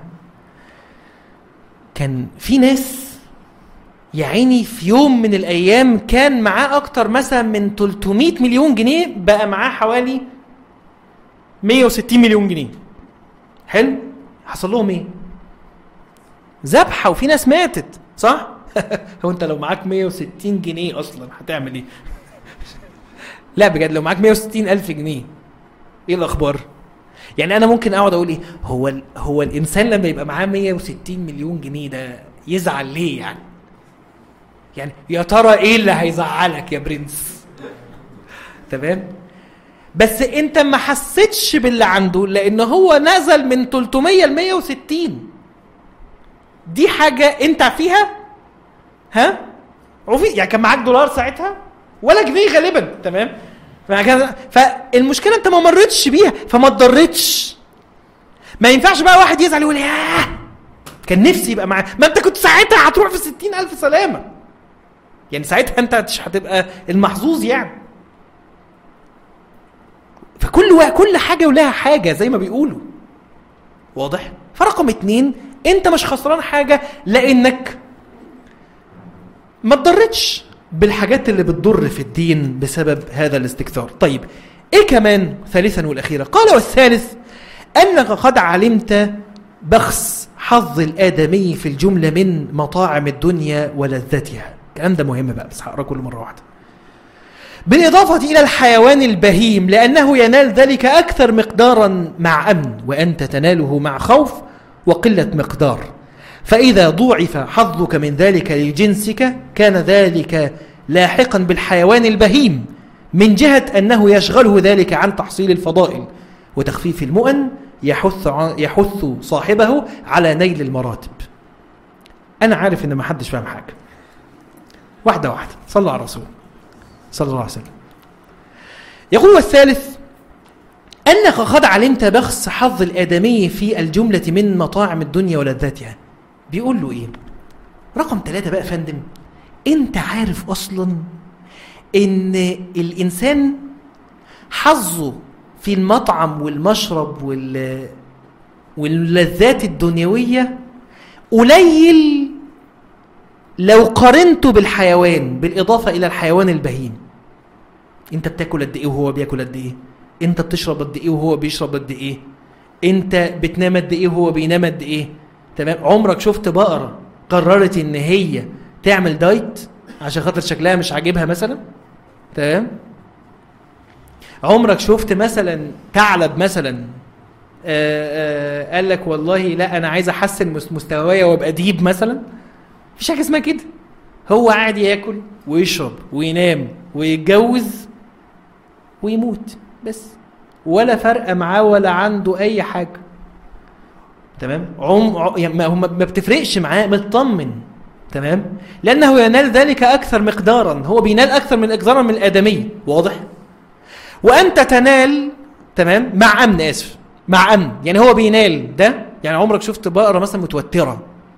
كان في ناس يا عيني في يوم من الايام كان معاه اكتر مثلا من 300 مليون جنيه بقى معاه حوالي 160 مليون جنيه حلو حصل لهم ايه ذبحه وفي ناس ماتت صح هو انت لو معاك 160 جنيه اصلا هتعمل ايه لا بجد لو معاك 160 الف جنيه ايه الاخبار يعني انا ممكن اقعد اقول ايه هو ال- هو الانسان لما يبقى معاه 160 مليون جنيه ده يزعل ليه يعني يعني يا ترى ايه اللي هيزعلك يا برنس تمام بس انت ما حسيتش باللي عنده لان هو نزل من 300 ل 160 دي حاجه انت فيها ها عفي يعني كان معاك دولار ساعتها ولا جنيه غالبا تمام فكان- فالمشكله انت ما مرتش بيها فما اتضرتش ما ينفعش بقى واحد يزعل يقول ياه كان نفسي يبقى معاه ما انت كنت ساعتها هتروح في ستين ألف سلامة يعني ساعتها انت مش هتبقى المحظوظ يعني فكل وا- كل حاجة ولها حاجة زي ما بيقولوا واضح فرقم اتنين انت مش خسران حاجة لانك ما تضرتش بالحاجات اللي بتضر في الدين بسبب هذا الاستكثار طيب ايه كمان ثالثا والاخيرة قال والثالث انك قد علمت بخس حظ الادمي في الجملة من مطاعم الدنيا ولذتها الكلام ده مهم بقى بس هقراه كل مرة واحدة بالإضافة إلى الحيوان البهيم لأنه ينال ذلك أكثر مقدارا مع أمن وأنت تناله مع خوف وقلة مقدار فإذا ضوعف حظك من ذلك لجنسك كان ذلك لاحقا بالحيوان البهيم من جهة أنه يشغله ذلك عن تحصيل الفضائل وتخفيف المؤن يحث, ع- يحث صاحبه على نيل المراتب أنا عارف إن ما حدش فاهم حاجة واحدة واحدة صلى على الرسول صلى الله عليه وسلم يقول والثالث أنك قد علمت بخس حظ الآدمي في الجملة من مطاعم الدنيا ولذاتها بيقول له إيه رقم ثلاثة بقى يا فندم أنت عارف أصلا إن الإنسان حظه في المطعم والمشرب وال واللذات الدنيوية قليل لو قارنته بالحيوان بالإضافة إلى الحيوان البهيم أنت بتاكل قد إيه وهو بياكل قد إيه أنت بتشرب قد إيه وهو بيشرب قد إيه أنت بتنام قد إيه وهو بينام قد إيه تمام عمرك شفت بقره قررت ان هي تعمل دايت عشان خاطر شكلها مش عاجبها مثلا تمام عمرك شفت مثلا ثعلب مثلا آآ آآ قال لك والله لا انا عايز احسن مس- مستوايا وابقى ديب مثلا مفيش حاجه اسمها كده هو قاعد ياكل ويشرب وينام ويتجوز ويموت بس ولا فرق معاه ولا عنده اي حاجه تمام عم ع- يعني ما هو ما ما بتفرقش معاه مطمن تمام لانه ينال ذلك اكثر مقدارا هو بينال اكثر من اقدارا من الادميه واضح وانت تنال تمام مع امن اسف مع امن يعني هو بينال ده يعني عمرك شفت بقره مثلا متوتره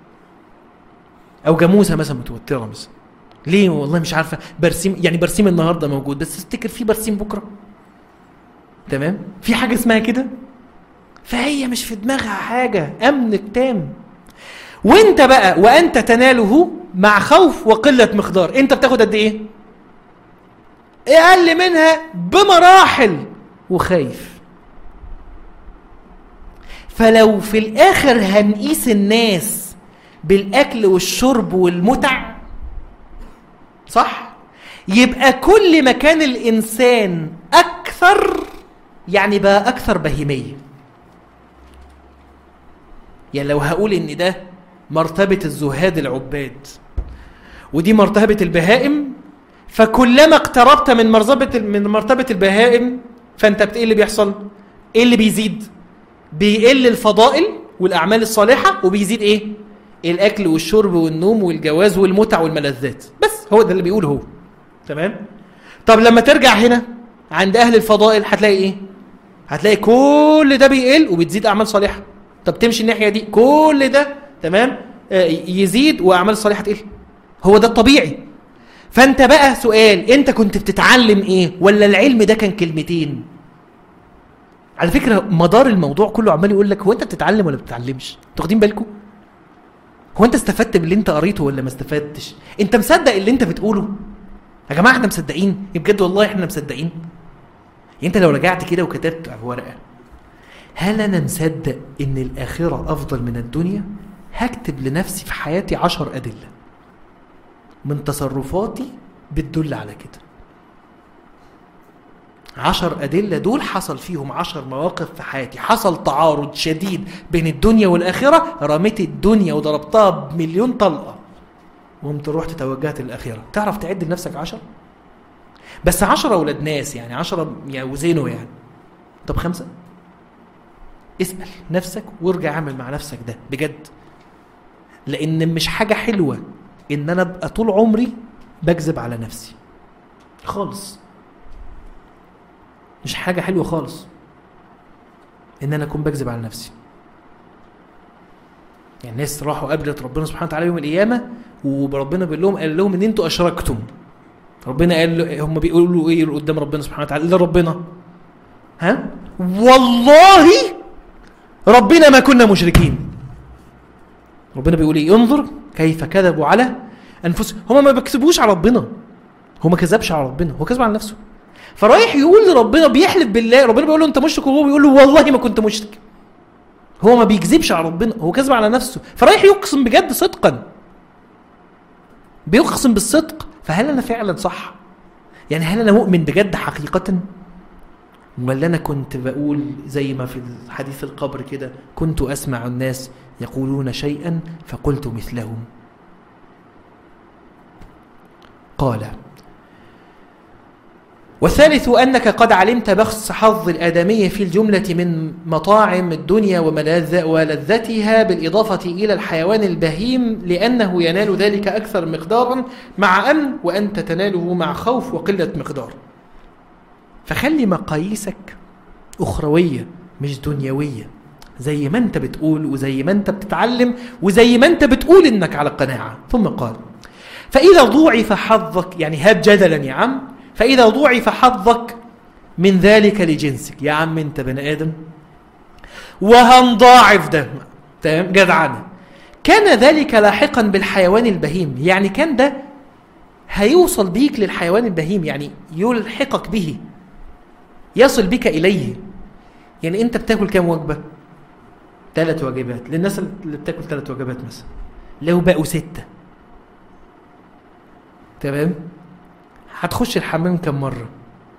او جاموسه مثلا متوتره مثلا ليه والله مش عارفه برسيم يعني برسيم النهارده موجود بس تفتكر في برسيم بكره تمام في حاجه اسمها كده فهي مش في دماغها حاجه امن تام وانت بقى وانت تناله مع خوف وقله مقدار انت بتاخد قد ايه اقل منها بمراحل وخايف فلو في الاخر هنقيس الناس بالاكل والشرب والمتع صح يبقى كل ما كان الانسان اكثر يعني بقى اكثر بهيميه يعني لو هقول ان ده مرتبه الزهاد العباد ودي مرتبه البهائم فكلما اقتربت من مرتبه من مرتبه البهائم فانت بت- ايه اللي بيحصل ايه اللي بيزيد بيقل الفضائل والاعمال الصالحه وبيزيد ايه الاكل والشرب والنوم والجواز والمتع والملذات بس هو ده اللي بيقوله هو تمام طب لما ترجع هنا عند اهل الفضائل هتلاقي ايه هتلاقي كل ده بيقل وبتزيد اعمال صالحه طب تمشي الناحيه دي كل ده تمام آه، يزيد واعمال صالحه تقل هو ده الطبيعي فانت بقى سؤال انت كنت بتتعلم ايه ولا العلم ده كان كلمتين على فكره مدار الموضوع كله عمال يقول لك هو انت بتتعلم ولا بتتعلمش انتوا واخدين بالكم هو انت استفدت باللي انت قريته ولا ما استفدتش انت مصدق اللي انت بتقوله يا جماعه احنا مصدقين يا بجد والله احنا مصدقين يعني انت لو رجعت كده وكتبت على ورقه هل انا مصدق ان الاخره افضل من الدنيا هكتب لنفسي في حياتي عشر ادله من تصرفاتي بتدل على كده عشر أدلة دول حصل فيهم عشر مواقف في حياتي حصل تعارض شديد بين الدنيا والآخرة رميت الدنيا وضربتها بمليون طلقة وقمت رحت توجهت للآخرة تعرف تعد لنفسك عشر بس عشرة أولاد ناس يعني عشرة يعني وزينوا يعني طب خمسة اسأل نفسك وارجع اعمل مع نفسك ده بجد لأن مش حاجة حلوة إن أنا أبقى طول عمري بكذب على نفسي خالص مش حاجة حلوة خالص إن أنا أكون بكذب على نفسي يعني الناس راحوا قابلت ربنا سبحانه وتعالى يوم القيامة وربنا بيقول لهم قال لهم إن أنتوا أشركتم ربنا قال له هم بيقولوا إيه قدام ربنا سبحانه وتعالى إلا ربنا ها والله ربنا ما كنا مشركين ربنا بيقول ايه انظر كيف كذبوا على انفسهم هم ما بيكذبوش على ربنا هو ما كذبش على ربنا هو كذب على نفسه فرايح يقول لربنا بيحلف بالله ربنا بيقول له انت مشرك وهو بيقول له والله ما كنت مشرك هو ما بيكذبش على ربنا هو كذب على نفسه فرايح يقسم بجد صدقا بيقسم بالصدق فهل انا فعلا صح يعني هل انا مؤمن بجد حقيقه ولا انا كنت بقول زي ما في حديث القبر كده كنت اسمع الناس يقولون شيئا فقلت مثلهم قال والثالث أنك قد علمت بخس حظ الآدمية في الجملة من مطاعم الدنيا وملاذ ولذتها بالإضافة إلى الحيوان البهيم لأنه ينال ذلك أكثر مقدارا مع أمن وأنت تناله مع خوف وقلة مقدار فخلي مقاييسك أخروية مش دنيوية زي ما أنت بتقول وزي ما أنت بتتعلم وزي ما أنت بتقول إنك على قناعة ثم قال فإذا ضوعف حظك يعني هاب جدلا يا عم فإذا ضوعف حظك من ذلك لجنسك يا عم أنت بني آدم وهنضاعف ده تمام جدعانة كان ذلك لاحقا بالحيوان البهيم يعني كان ده هيوصل بيك للحيوان البهيم يعني يلحقك به يصل بك إليه يعني أنت بتاكل كام وجبة ثلاث وجبات للناس اللي بتاكل ثلاث وجبات مثلا لو بقوا ستة تمام هتخش الحمام كم مرة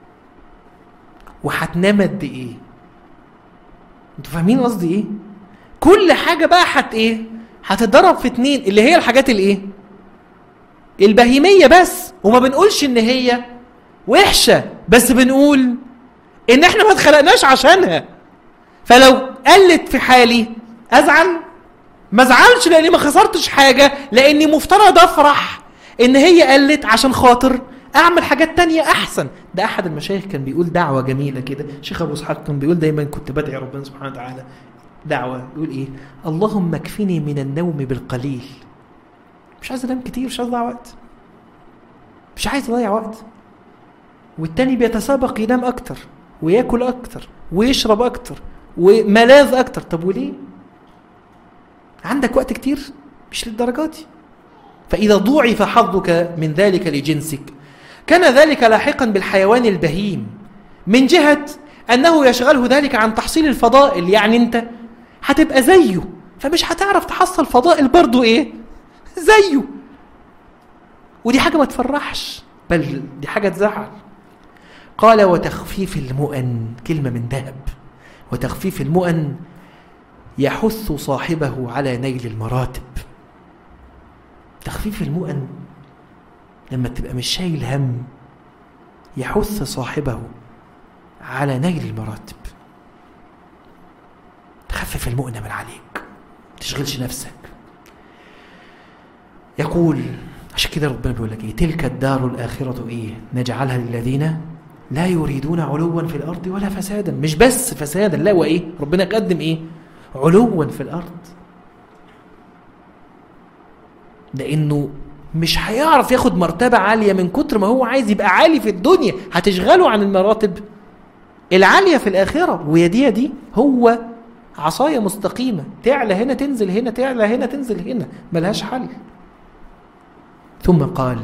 وهتنام قد ايه انتوا فاهمين قصدي ايه كل حاجة بقى هت ايه هتتضرب في اتنين اللي هي الحاجات الايه البهيمية بس وما بنقولش ان هي وحشة بس بنقول ان احنا ما اتخلقناش عشانها فلو قلت في حالي ازعل ما ازعلش لاني ما خسرتش حاجه لاني مفترض افرح ان هي قلت عشان خاطر اعمل حاجات تانية احسن ده احد المشايخ كان بيقول دعوه جميله كده شيخ ابو اسحاق كان بيقول دايما كنت بدعي ربنا سبحانه وتعالى دعوه يقول ايه اللهم اكفني من النوم بالقليل مش عايز انام كتير مش عايز اضيع وقت مش عايز اضيع وقت والتاني بيتسابق ينام اكتر وياكل اكتر ويشرب اكتر وملاذ اكتر طب وليه عندك وقت كتير مش للدرجات دي فاذا ضوعف حظك من ذلك لجنسك كان ذلك لاحقا بالحيوان البهيم من جهه انه يشغله ذلك عن تحصيل الفضائل يعني انت هتبقى زيه فمش هتعرف تحصل فضائل برضه ايه زيه ودي حاجه ما تفرحش بل دي حاجه تزعل قال وتخفيف المؤن كلمه من ذهب وتخفيف المؤن يحث صاحبه على نيل المراتب تخفيف المؤن لما تبقى مش شايل هم يحث صاحبه على نيل المراتب تخفف المؤن من عليك تشغلش نفسك يقول عشان كده ربنا بيقول لك ايه تلك الدار الاخره ايه نجعلها للذين لا يريدون علوا في الارض ولا فسادا مش بس فسادا لا وايه ربنا قدم ايه علوا في الارض لانه مش هيعرف ياخد مرتبة عالية من كتر ما هو عايز يبقى عالي في الدنيا هتشغله عن المراتب العالية في الآخرة ويا دي دي هو عصاية مستقيمة تعلى هنا تنزل هنا تعلى هنا تنزل هنا ملهاش حل ثم قال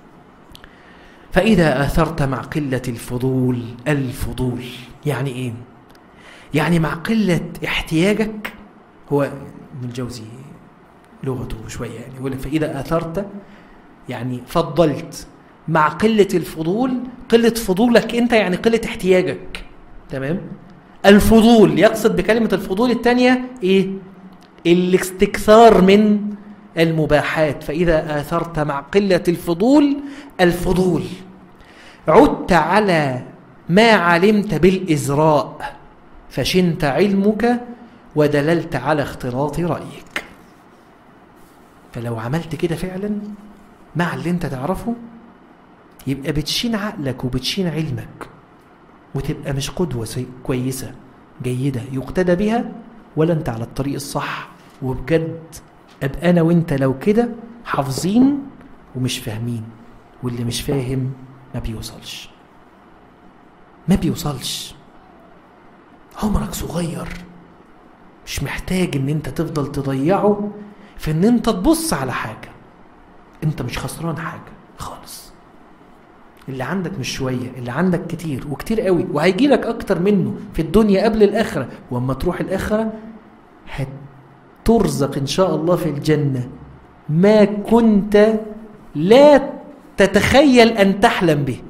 فإذا آثرت مع قلة الفضول الفضول يعني إيه؟ يعني مع قلة احتياجك هو ابن الجوزي لغته شوية يعني يقول فإذا آثرت يعني فضلت مع قلة الفضول قلة فضولك أنت يعني قلة احتياجك تمام الفضول يقصد بكلمة الفضول الثانية إيه الاستكثار من المباحات فإذا آثرت مع قلة الفضول الفضول عدت على ما علمت بالإزراء فشنت علمك ودللت على اختلاط رأيك فلو عملت كده فعلا مع اللي انت تعرفه يبقى بتشين عقلك وبتشين علمك وتبقى مش قدوة كويسة جيدة يقتدى بها ولا انت على الطريق الصح وبجد ابقى انا وانت لو كده حافظين ومش فاهمين واللي مش فاهم ما بيوصلش ما بيوصلش عمرك صغير مش محتاج ان انت تفضل تضيعه في ان انت تبص على حاجة انت مش خسران حاجة خالص اللي عندك مش شوية اللي عندك كتير وكتير قوي وهيجي لك اكتر منه في الدنيا قبل الاخرة واما تروح الاخرة هترزق ان شاء الله في الجنة ما كنت لا تتخيل ان تحلم به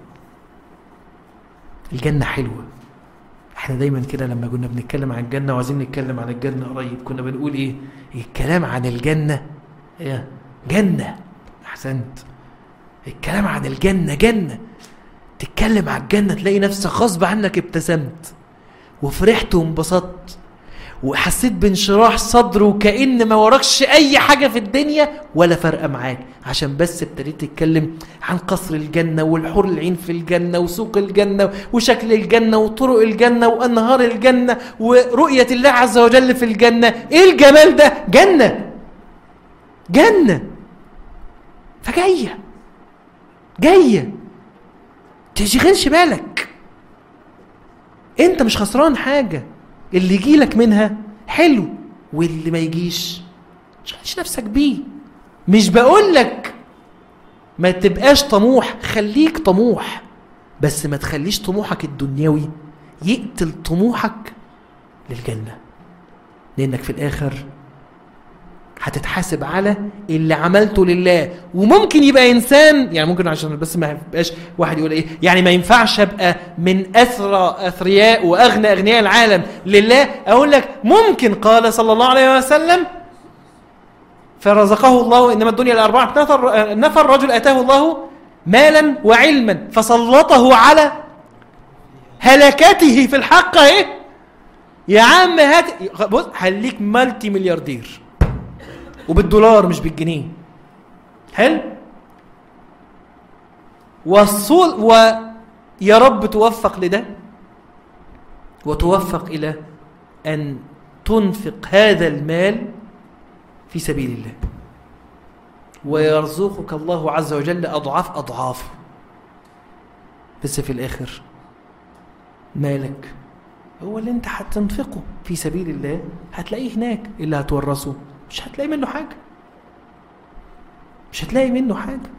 الجنة حلوة احنا دايما كده لما كنا بنتكلم عن الجنة وعايزين نتكلم عن الجنة قريب كنا بنقول ايه الكلام عن الجنة ايه جنة احسنت الكلام عن الجنة جنة تتكلم عن الجنة تلاقي نفسك غصب عنك ابتسمت وفرحت وانبسطت وحسيت بانشراح صدر وكأن ما وراكش أي حاجة في الدنيا ولا فارقة معاك عشان بس ابتديت تتكلم عن قصر الجنة والحور العين في الجنة وسوق الجنة وشكل الجنة وطرق الجنة وأنهار الجنة ورؤية الله عز وجل في الجنة إيه الجمال ده؟ جنة جنة فجاية جاية تشغلش بالك انت مش خسران حاجه اللي يجي لك منها حلو واللي ما يجيش تشغلش نفسك بيه مش بقول لك ما تبقاش طموح خليك طموح بس ما تخليش طموحك الدنيوي يقتل طموحك للجنة لانك في الاخر هتتحاسب على اللي عملته لله وممكن يبقى انسان يعني ممكن عشان بس ما يبقاش واحد يقول ايه يعني ما ينفعش ابقى من اثرى اثرياء واغنى اغنياء العالم لله اقول لك ممكن قال صلى الله عليه وسلم فرزقه الله انما الدنيا لاربعه نفر نفر رجل اتاه الله مالا وعلما فسلطه على هلكته في الحق اهي يا عم هات بص هليك مالتي ملياردير وبالدولار مش بالجنيه حلو والصول ويا رب توفق لده وتوفق الى ان تنفق هذا المال في سبيل الله ويرزقك الله عز وجل اضعاف اضعافه بس في الاخر مالك هو اللي انت هتنفقه في سبيل الله هتلاقيه هناك اللي هتورثه مش هتلاقي منه حاجة مش هتلاقي منه حاجة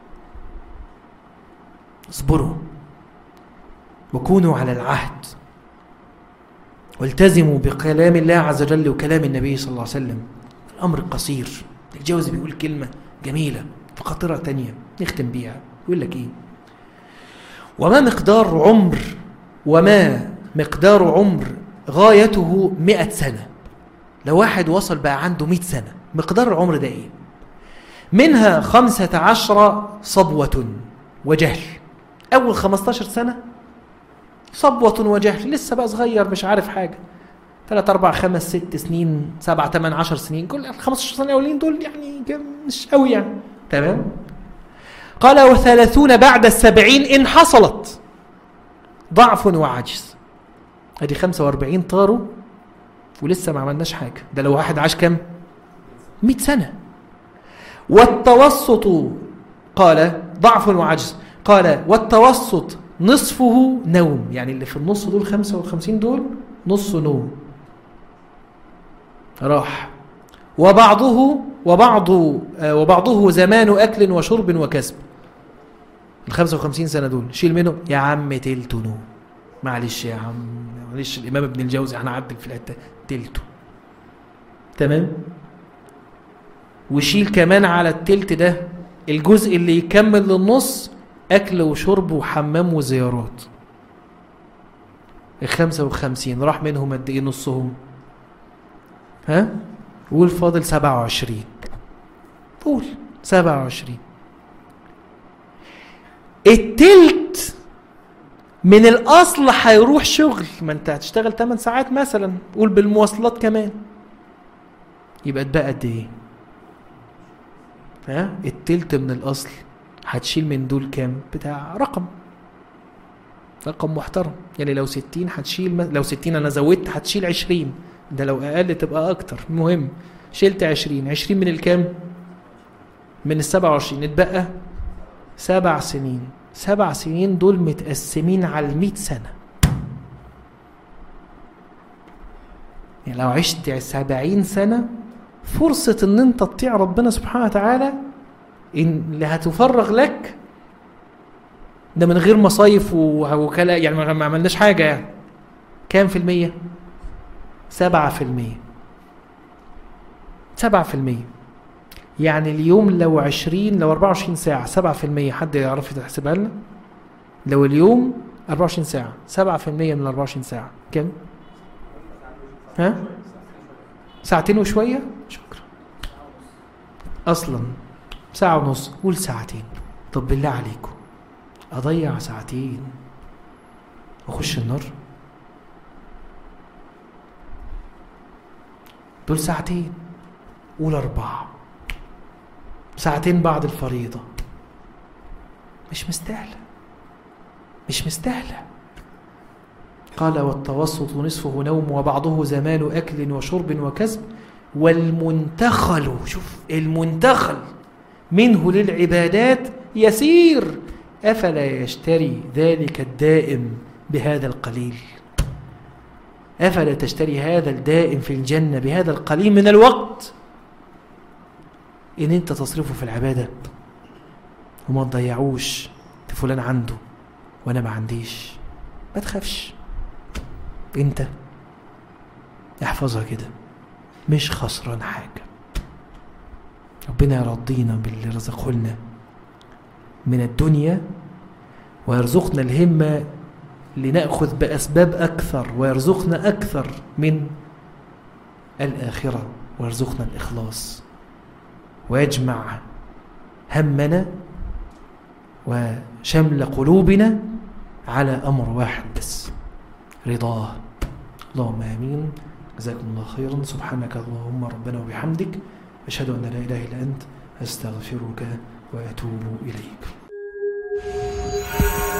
اصبروا وكونوا على العهد والتزموا بكلام الله عز وجل وكلام النبي صلى الله عليه وسلم الأمر قصير الجوز بيقول كلمة جميلة في خاطرة تانية نختم بيها يقول لك ايه وما مقدار عمر وما مقدار عمر غايته مئة سنة لو واحد وصل بقى عنده مئة سنة مقدار العمر ده ايه منها خمسة عشر صبوة وجهل أول خمستاشر سنة صبوة وجهل لسه بقى صغير مش عارف حاجة ثلاث أربع خمس ست سنين سبعة ثمان عشر سنين كل ال 15 سنة الأولين دول يعني مش قوي يعني تمام قال وثلاثون بعد السبعين إن حصلت ضعف وعجز ادي 45 طاروا ولسه ما عملناش حاجه ده لو واحد عاش كام 100 سنه والتوسط قال ضعف وعجز قال والتوسط نصفه نوم يعني اللي في النص دول 55 دول نص نوم راح وبعضه وبعض وبعضه زمان اكل وشرب وكسب ال 55 سنه دول شيل منهم يا عم تلت نوم معلش يا عم معلش الامام ابن الجوزي هنعدل في الحته تلته تمام وشيل كمان على التلت ده الجزء اللي يكمل للنص اكل وشرب وحمام وزيارات ال 55 راح منهم قد ايه نصهم ها قول فاضل 27 قول 27 التلت من الاصل هيروح شغل ما انت هتشتغل 8 ساعات مثلا قول بالمواصلات كمان يبقى اتبقى قد ايه ها التلت من الاصل هتشيل من دول كام بتاع رقم رقم محترم يعني لو 60 هتشيل لو 60 انا زودت هتشيل 20 ده لو اقل تبقى اكتر المهم شلت 20 20 من الكام من ال 27 اتبقى سبع سنين سبع سنين دول متقسمين على المئة سنة يعني لو عشت سبعين سنة فرصة ان انت تطيع ربنا سبحانه وتعالى إن اللي هتفرغ لك ده من غير مصايف وكلا يعني ما عملناش حاجة يعني كام في المية؟ سبعة في المية سبعة في المية يعني اليوم لو عشرين لو أربعة وعشرين ساعة سبعة في المية حد يعرف يحسبها لنا لو اليوم أربعة وعشرين ساعة سبعة في المية من الأربعة وعشرين ساعة كم؟ ها؟ ساعتين وشوية؟ شكرا أصلا ساعة ونص قول ساعتين طب بالله عليكم أضيع ساعتين وأخش النار دول ساعتين قول أربعة ساعتين بعد الفريضة مش مستاهلة مش مستاهلة قال والتوسط نصفه نوم وبعضه زمان أكل وشرب وكسب والمنتخل شوف المنتخل منه للعبادات يسير أفلا يشتري ذلك الدائم بهذا القليل أفلا تشتري هذا الدائم في الجنة بهذا القليل من الوقت إن أنت تصرفه في العبادة وما تضيعوش فلان عنده وأنا ما عنديش ما تخافش أنت احفظها كده مش خسران حاجة ربنا يرضينا باللي رزقه لنا من الدنيا ويرزقنا الهمة لنأخذ بأسباب أكثر ويرزقنا أكثر من الآخرة ويرزقنا الإخلاص ويجمع همنا وشمل قلوبنا على أمر واحد بس رضاه اللهم آمين جزاكم الله خيرا سبحانك اللهم ربنا وبحمدك أشهد أن لا إله إلا أنت أستغفرك وأتوب إليك